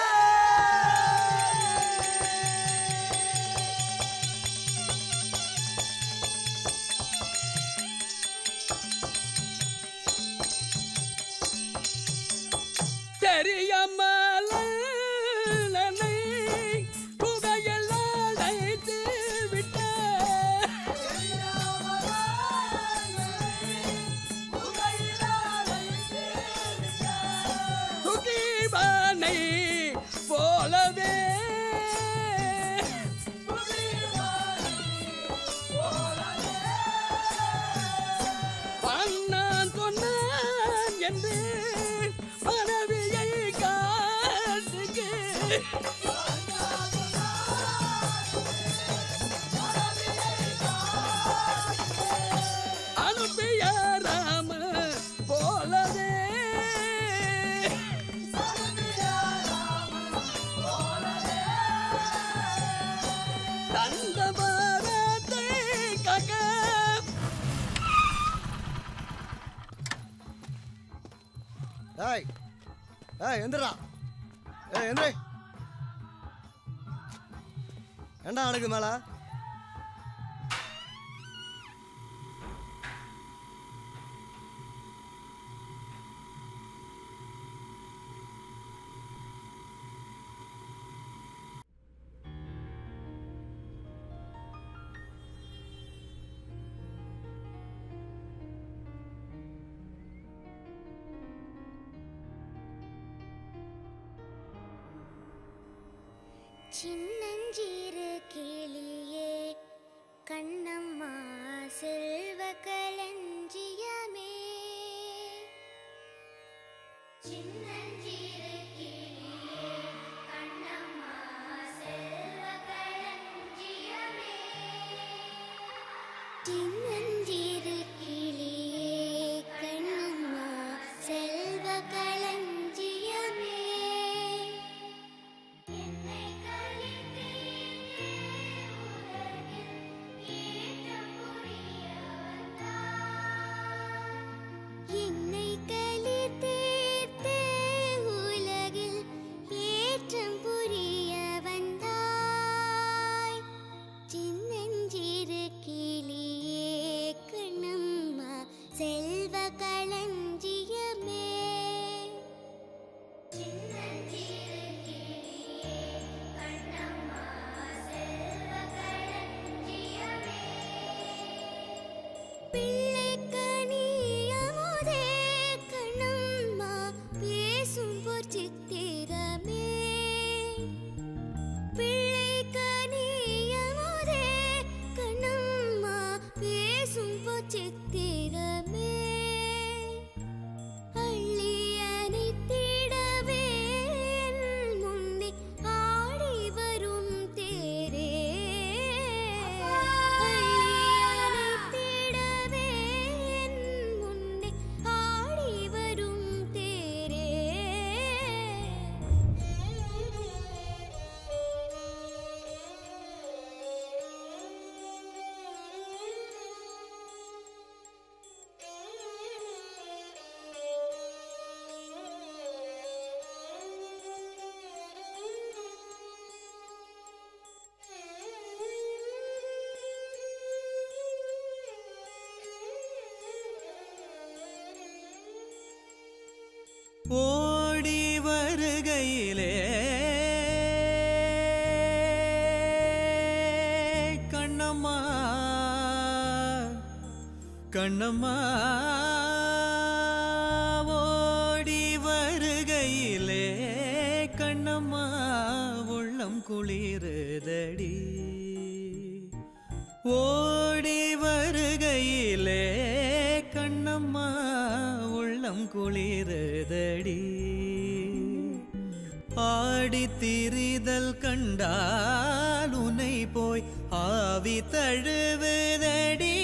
தெரியாமல் என்னை புகையெல்லாம் அழைத்து விட்ட சுகீபானை போலவே அண்ணான் சொன்னான் என்று மனைவியை காட்டுக்கு அனுப்பிய ராம போலவே தந்த பாரத்தை காக்க ஏய் ஏய் எந்திரா ஏய் எந்திரி ஏண்டா அழகு மேல சின்னஞ்சிறு கிளியே கண்ணம்மா செல்வ களஞ்சியமே சின்னஞ்சிறு கிளியே கண்ணம்மா செல்வ களஞ்சியமே சின்னஞ்சிறு கிளியே கண்ணம்மா செல்வ செல்வ களஞ்சியமே பிள்ளைக்கனியமுதே கண்ணம்மா பேசும் பொற்சித்திரமே பிள்ளைக்கனியமுதே கண்ணம்மா பேசும் பொற்சித்திரமே அள்ளி அணைத்திடவே என் முன்னே ஆடி வரும் தேரே அள்ளி அணைத்திடவே என் முன்னே ஆடி வரும் தேரே ஓடி வருகையிலே கண்ணம்மா கண்ணம்மா ஓடி வருகையிலே கண்ணம்மா உள்ளம் குளிருதடி ஓடி வருகையிலே கண்ணம்மா உள்ளம் குளிருதடி ஆடி திரிதல் கண்டால் உனை போய் ஆவி தழுவுதடி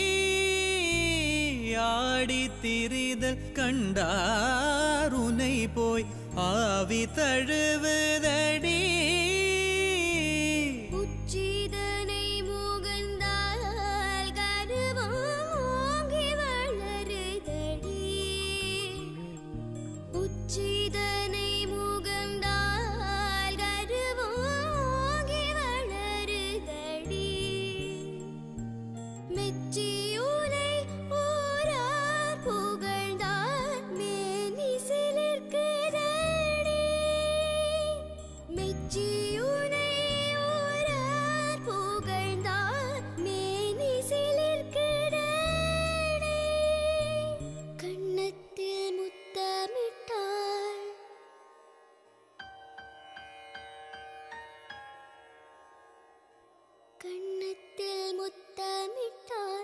ஆடி திரிதல் கண்டார் உனை போய் ஆவி தழுவுதடி உச்சிதனை முகந்தால் கருவம் ஓங்கி வளருதடி உச்சிதனை முகந்தால் கருவம் ஓங்கி வளருதடி மெச்சியுனை ஓரார் புகழ்ந்தார் மேனி சிலிர்க்குதடி மெச்சியுனை ஓரார் புகழ்ந்தார் மேனி சிலிர்க்குதடி கண்ணத்தில் முத்தமிட்டாள் கண்ணத்தில் முத்தமிட்டாள்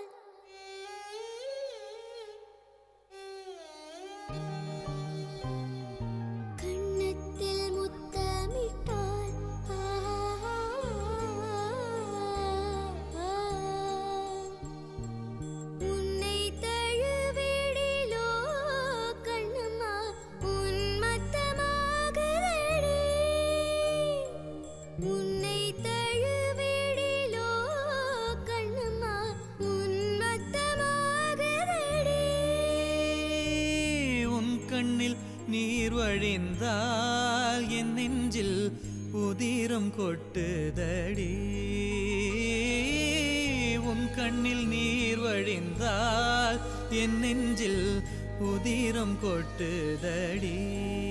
கண்ணத்தில் முத்தமிட்டாள் உன்னை தழுவிடிலோ கண்ணம்மா உன்மத்தமாகுதடி உன்னை தழுவிடிலோ கண்ணம்மா உன்மத்தமாகுதடி உன் கண்ணில் நீர் வழிந்தால் என் நெஞ்சில் உதிரம் கொட்டுதடி உன் கண்ணில் நீர் வழிந்தால் என் நெஞ்சில் உதிரம் கொட்டுதடி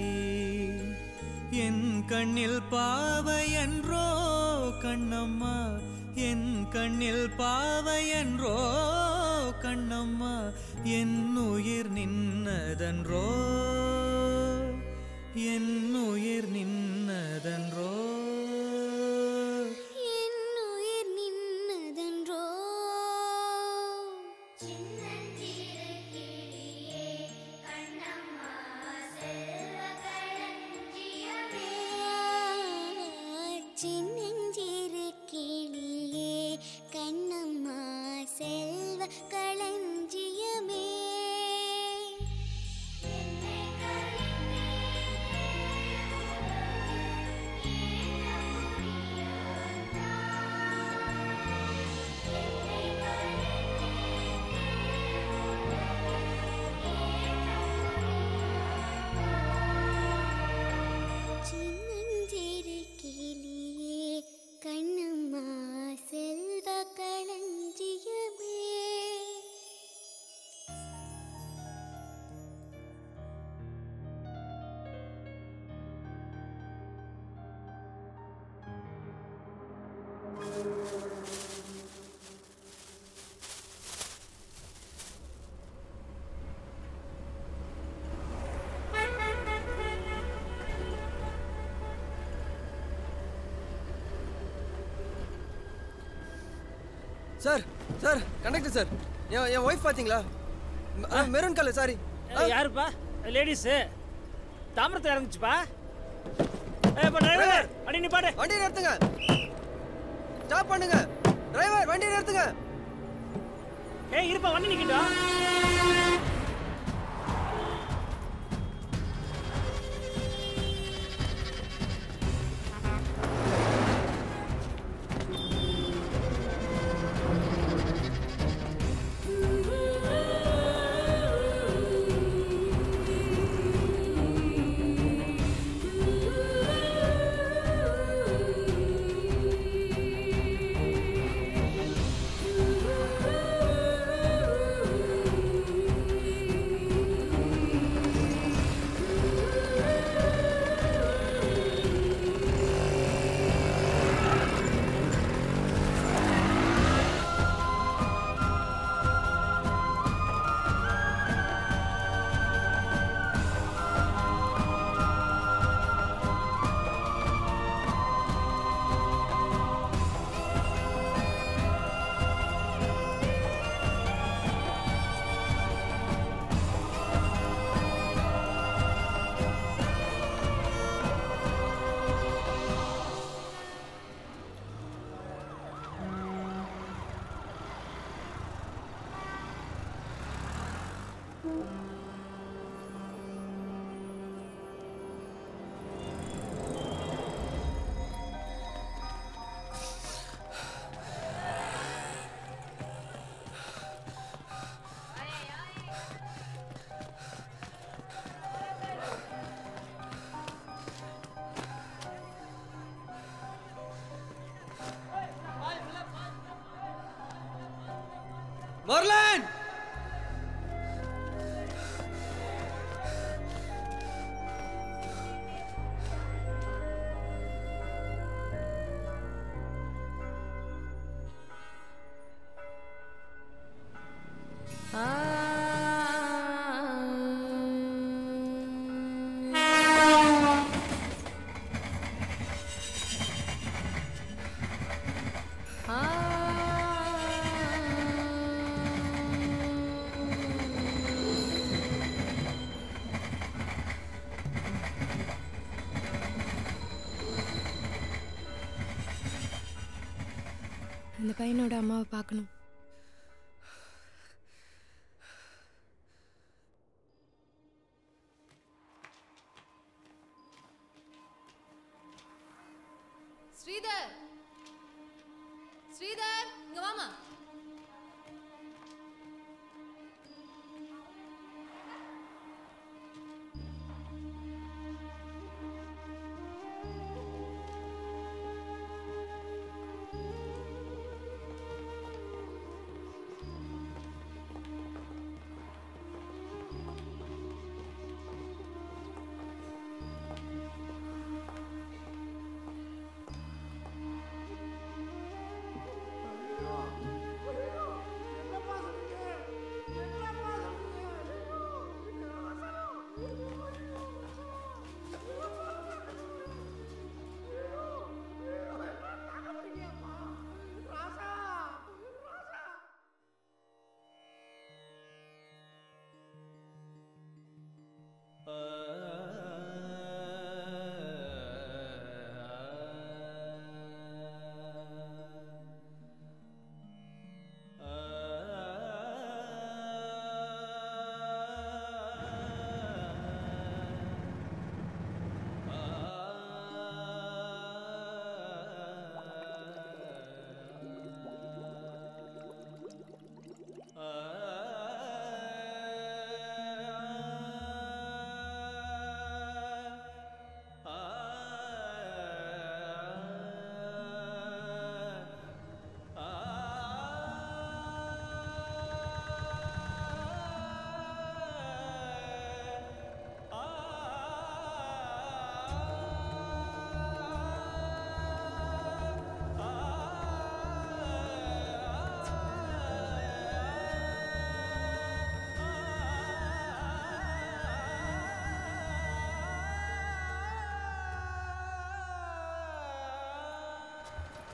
என் கண்ணில் பாவையன்றோ கண்ணம்மா என் கண்ணில் பாவையன்றோ கண்ணம்மா என் உயிர் நின்னதன்றோ என் உயிர் நின்னதன்றோ என் உயிர் நின்னதன்றோ சின்னஞ்சிறு கிளியே கண்ணம்மா செல்வ களஞ்சியமே சார் சார் கண்டக்டர் சார் என் என் ஒய்ஃப் பாத்தீங்களா மெரூன் கலர் சாரி யாருப்பா லேடிஸு தாமிரத்தில் இறங்குச்சுப்பா ஏய், இப்ப டிரைவர் அடி நீ பாடு வண்டி நிறுத்துங்க ஸ்டாப் பண்ணுங்க டிரைவர் வண்டி நிறுத்துங்க ஏய் இருப்பா வண்டி நிக்கட்டும் மர்லன் அந்த பையனோட அம்மாவை பார்க்கணும் ஸ்ரீதர் ஸ்ரீதர் இங்க வாமா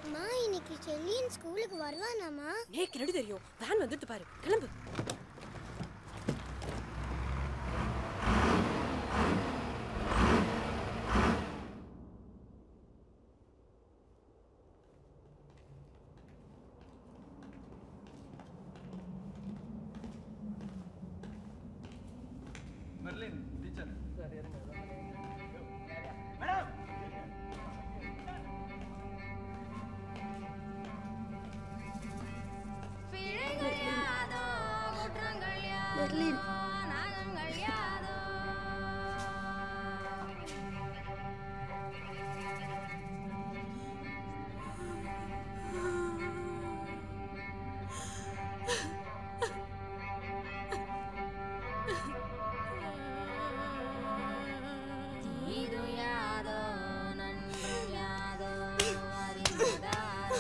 அம்மா இன்னைக்கு செல்லியன் ஸ்கூலுக்கு வருவானாமா நேக்கு நடி தெரியும் வேன் வந்துட்டு பாரு கிளம்பு மெர்லின் டீச்சர் பிழைகள் யாதோ குற்றங்கள் யாதோ மெர்லின் நாகங்கள் யாதோ தீது யாதோ நன்று யாதோ அறிந்ததாதோ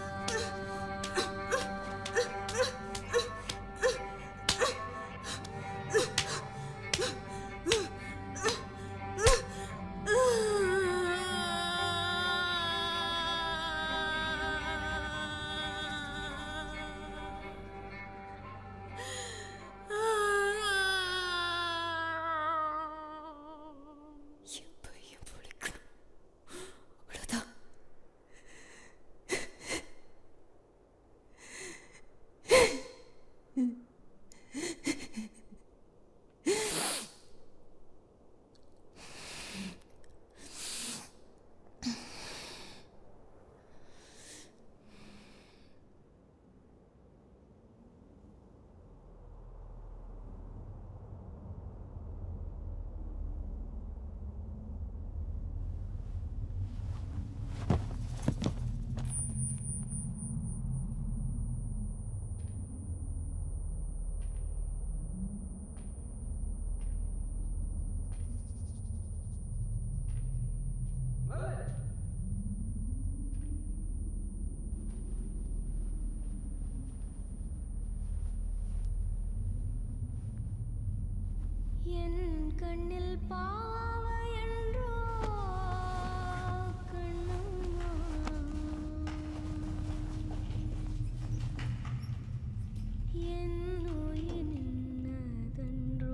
என் கண்ணில் பாவையன்றோ கண்ணம்மா என் உயிர் நின்னதன்றோ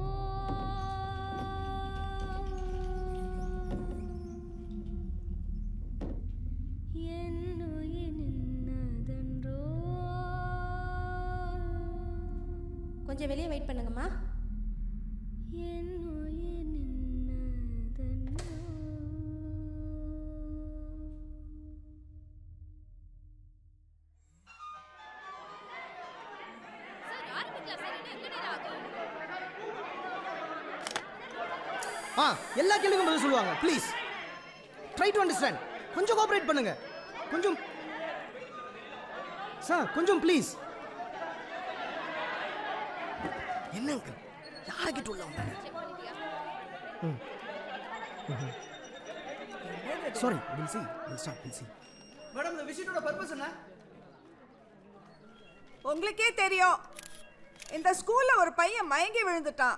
என் உயிர் நின்னதன்றோ கொஞ்சம் வெளியே வெயிட் பண்ணுங்கம்மா என் உயிர் நின்னதன்றோ ஆ எல்லா கேள்விக்கும் பதில் சொல்லுவாங்க ப்ளீஸ் ட்ரை டு அண்டர்ஸ்டாண்ட் கொஞ்சம் கோஆப்ரேட் பண்ணுங்க கொஞ்சம் சார் கொஞ்சம் ப்ளீஸ் என்ன அங்கிள் யார்கிட்ட உள்ள sorry we'll see we'll start we'll see madam இந்த விசிட்டோட பர்பஸ் என்ன உங்களுக்கே தெரியும் இந்த ஸ்கூல்ல ஒரு பையன் மயங்கி விழுந்துட்டான்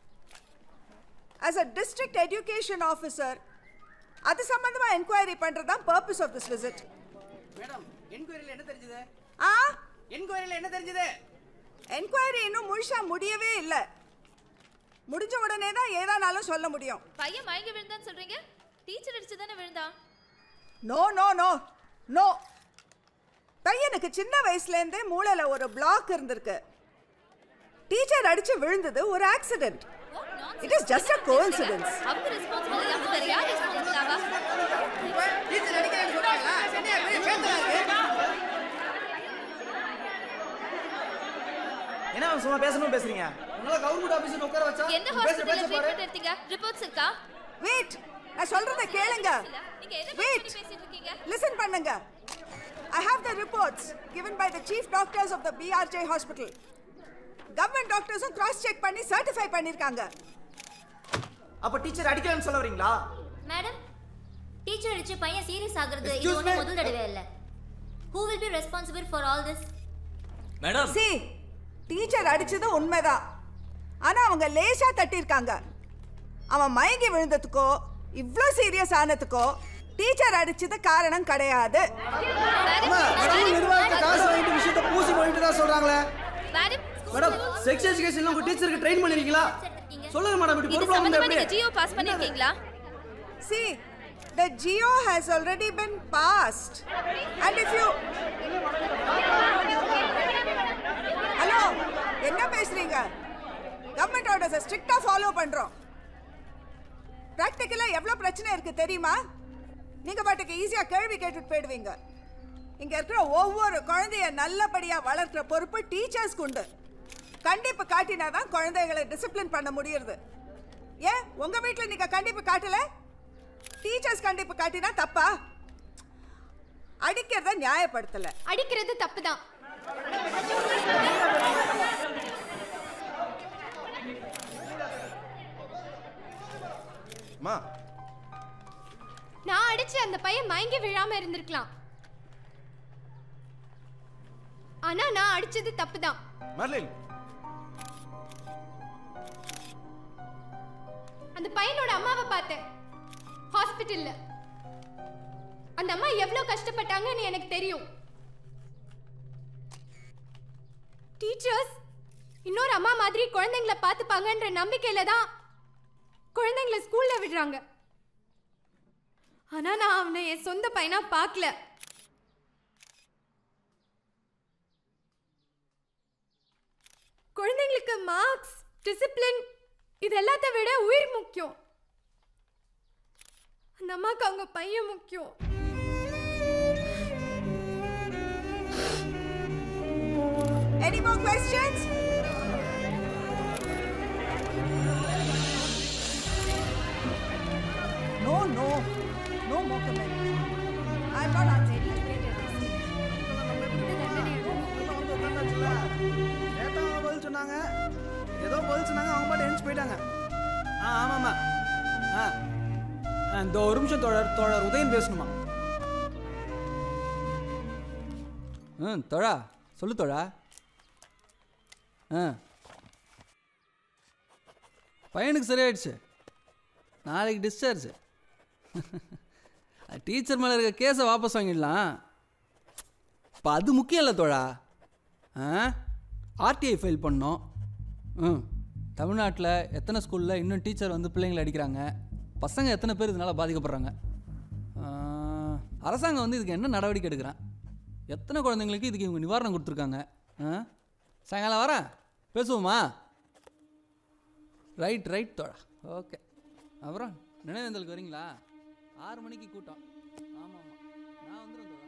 as a district education officer அது சம்பந்தமா என்கொயரி பண்றது தான் purpose of this visit madam என்கொயரியில் என்ன தெரிஞ்சது ஆ என்கொயரியில் என்ன தெரிஞ்சது என்கொயரி இன்னும் முழுசா முடியவே இல்லை முடிஞ்ச உடனே தான் ஏதானாலும் சொல்ல முடியும் பையன் மயங்கி விழுந்தான்னு சொல்றீங்க டீச்சர் அடிச்சு தானே விழுந்தான் நோ நோ நோ நோ பையனுக்கு சின்ன வயசுலேருந்தே மூளையில் ஒரு பிளாக் இருந்திருக்கு டீச்சர் அடிச்சு விழுந்தது ஒரு accident it is just a coincidence அவங்க ரெஸ்பான்சிபிள் இல்லாம வேற யார் ரெஸ்பான்சிபிள் ஆவா டீச்சர் அடிக்கிறேன்னு சொல்றாங்களா சென்னையா பெரிய பேசுறா இருக்கு என்ன சும்மா பேசணும் பேசுறீங்க உங்களால கவர்மெண்ட் ஆபீஸ்ல உட்கார வச்சா எந்த உங்க பேசுற ஹாஸ்பிடல்ல பேச்ச பாரு ட்ரீட்மெண்ட் எடுத்தீங்க ரிப்போர்ட்ஸ் இருக்கா வெயிட் நான் சொல்றத கேளுங்க நீங்க எதை Wait. பத்தி பேசிட்டு இருக்கீங்க லிசன் பண்ணுங்க I have the reports given by the chief doctors of the BRJ hospital government டாக்டர்ஸும் கிராஸ் செக் பண்ணி சர்டிஃபை பண்ணிருக்காங்க அப்ப டீச்சர் அடிக்கலன்னு சொல்ல வரீங்களா மேடம் டீச்சர் அடிச்சு பையன் சீரியஸ் ஆகுறது இது Excuse ஒன்றும் me. முதல் தடவை இல்ல who will be responsible for all this madam see teacher அடிச்சது உண்மைதான் ஆனா அவங்க லேசா தட்டியிருக்காங்க அவன் மயங்கி விழுந்ததுக்கோ இவ்ளோ சீரியஸ் ஆனதுக்கோ டீச்சர் அடிச்சது காரணம் கிடையாது ஸ்கூல் நிர்வாகத்தை காசு வாங்கிட்டு விஷயத்தை பூசி பண்ணிட்டு தான் சொல்றாங்களே மேடம் செக்ஸ் எஜுகேஷன்ல உங்க டீச்சருக்கு ட்ரெயின் பண்ணிருக்கீங்களா சொல்லுங்க மேடம் இப்படி இது பொறுப்பு சம்பந்தமா எப்படி நீங்க ஜியோ பாஸ் பண்ணிருக்கீங்களா See, the GO has already been passed. And if you... hello என்ன பேசுறீங்க கவர்மெண்ட் ஆர்டர்ஸை ஸ்ட்ரிக்டாக ஃபாலோ பண்றோம் ப்ராக்டிக்கலாக எவ்வளோ பிரச்சனை இருக்கு தெரியுமா நீங்க பாட்டுக்கு ஈஸியாக கேள்வி கேட்டுட்டு போயிடுவீங்க இங்க இருக்கிற ஒவ்வொரு குழந்தைய நல்லபடியா வளர்க்கிற பொறுப்பு டீச்சர்ஸ்க்கு உண்டு கண்டிப்பு காட்டினா தான் குழந்தைகளை டிசிப்ளின் பண்ண முடியுது ஏன் உங்க வீட்டில் நீங்க கண்டிப்பு காட்டல டீச்சர்ஸ் கண்டிப்பு காட்டினா தப்பா அடிக்கிறத நியாயப்படுத்தல அடிக்கிறது தப்பு தான் அம்மா நான் அடிச்சு அந்த பையன் மயங்கி விழாம இருந்திருக்கலாம் ஆனா நான் அடிச்சது தப்பு தான் மர்லின் அந்த பையனோட அம்மாவை பார்த்தேன் ஹாஸ்பிட்டல்ல அந்த அம்மா எவ்வளவு கஷ்டப்பட்டாங்கன்னு எனக்கு தெரியும் டீச்சர்ஸ் இன்னொரு அம்மா மாதிரி குழந்தைங்களை பார்த்துப்பாங்கன்ற நம்பிக்கையில தான் குழந்தைங்களை ஸ்கூல்ல விடுறாங்க ஆனா நான் அவனை என் சொந்த பையனா பார்க்கல குழந்தைங்களுக்கு மார்க்ஸ் டிசிப்ளின் இது எல்லாத்த விட உயிர் முக்கியம் அந்த அம்மாக்கு அவங்க பையன் முக்கியம் Any more questions? No, no. No more comment. I'm not ready to get லேட்டா பதில் சொன்னாங்க ஏதோ பதில் சொன்னாங்க அவங்க பாட்டு எழுந்து போயிட்டாங்க ஆ ஆமாம்மா ஆ ஆ, இந்த ஒரு நிமிஷம் தோழர் தோழர் உதயன் பேசணுமா ம் தோழா சொல்லு தோழா ஆ பையனுக்கு சரியாயிடுச்சு நாளைக்கு டிஸ்சார்ஜ் டீச்சர் மேலே இருக்க கேஸை வாபஸ் வாங்கிடலாம் இப்போ அது முக்கியம் இல்லை தோழா ஆ ஆர்டிஐ ஃபைல் பண்ணோம் ம் தமிழ்நாட்டில் எத்தனை ஸ்கூலில் இன்னும் டீச்சர் வந்து பிள்ளைங்களை அடிக்கிறாங்க பசங்க எத்தனை பேர் இதனால் பாதிக்கப்படுறாங்க ஆ, அரசாங்கம் வந்து இதுக்கு என்ன நடவடிக்கை எடுக்கிறான் எத்தனை குழந்தைங்களுக்கு இதுக்கு இவங்க நிவாரணம் கொடுத்துருக்காங்க ஆ சாயங்காலம் வரேன் பேசுவோமா ரைட் ரைட் தோழா ஓகே அப்புறம் நினைவேந்தலுக்கு வரீங்களா ஆறு மணிக்கு கூட்டம் ஆமாம் ஆமாம் நான் வந்துடுவேன் தோழா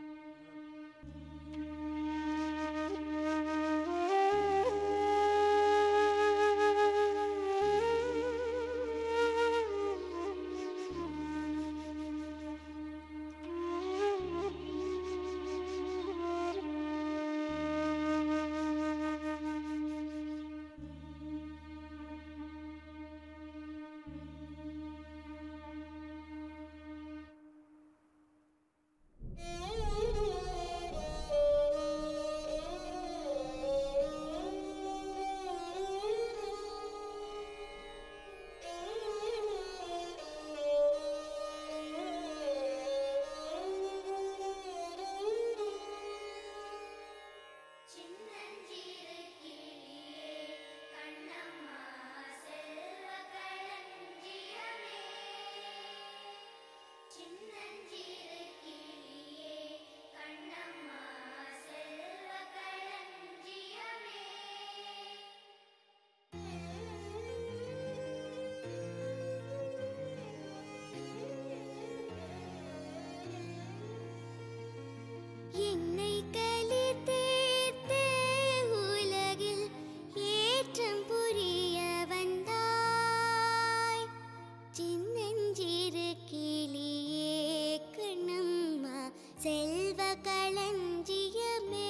என்னை களிர் தேர்த்து உலகில் ஏற்றம் புரிய வந்தாய் சின்னஞ்சிறு கிளியே கண்ணம்மா செல்வ களஞ்சியமே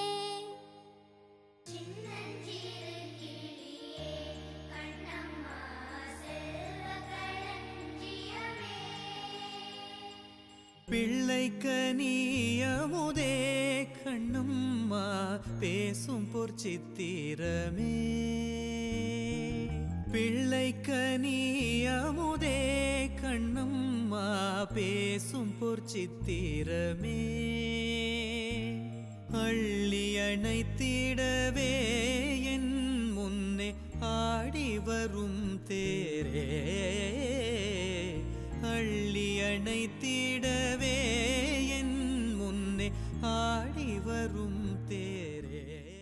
சின்னஞ்சிறு கிளியே கண்ணம்மா செல்வ களஞ்சியமே பிள்ளைக்கு நீயமுதே கண்ணம்மா பேசும் பொற்சித்திரமே பிள்ளை கனியமுதே கண்ணம்மா பேசும் பொற்சித்திரமே அள்ளி அணைத்திடவே என் முன்னே ஆடி வரும் தேரே அள்ளி அணைத்திடவே என் முன்னே ஆடி வரும் தேரே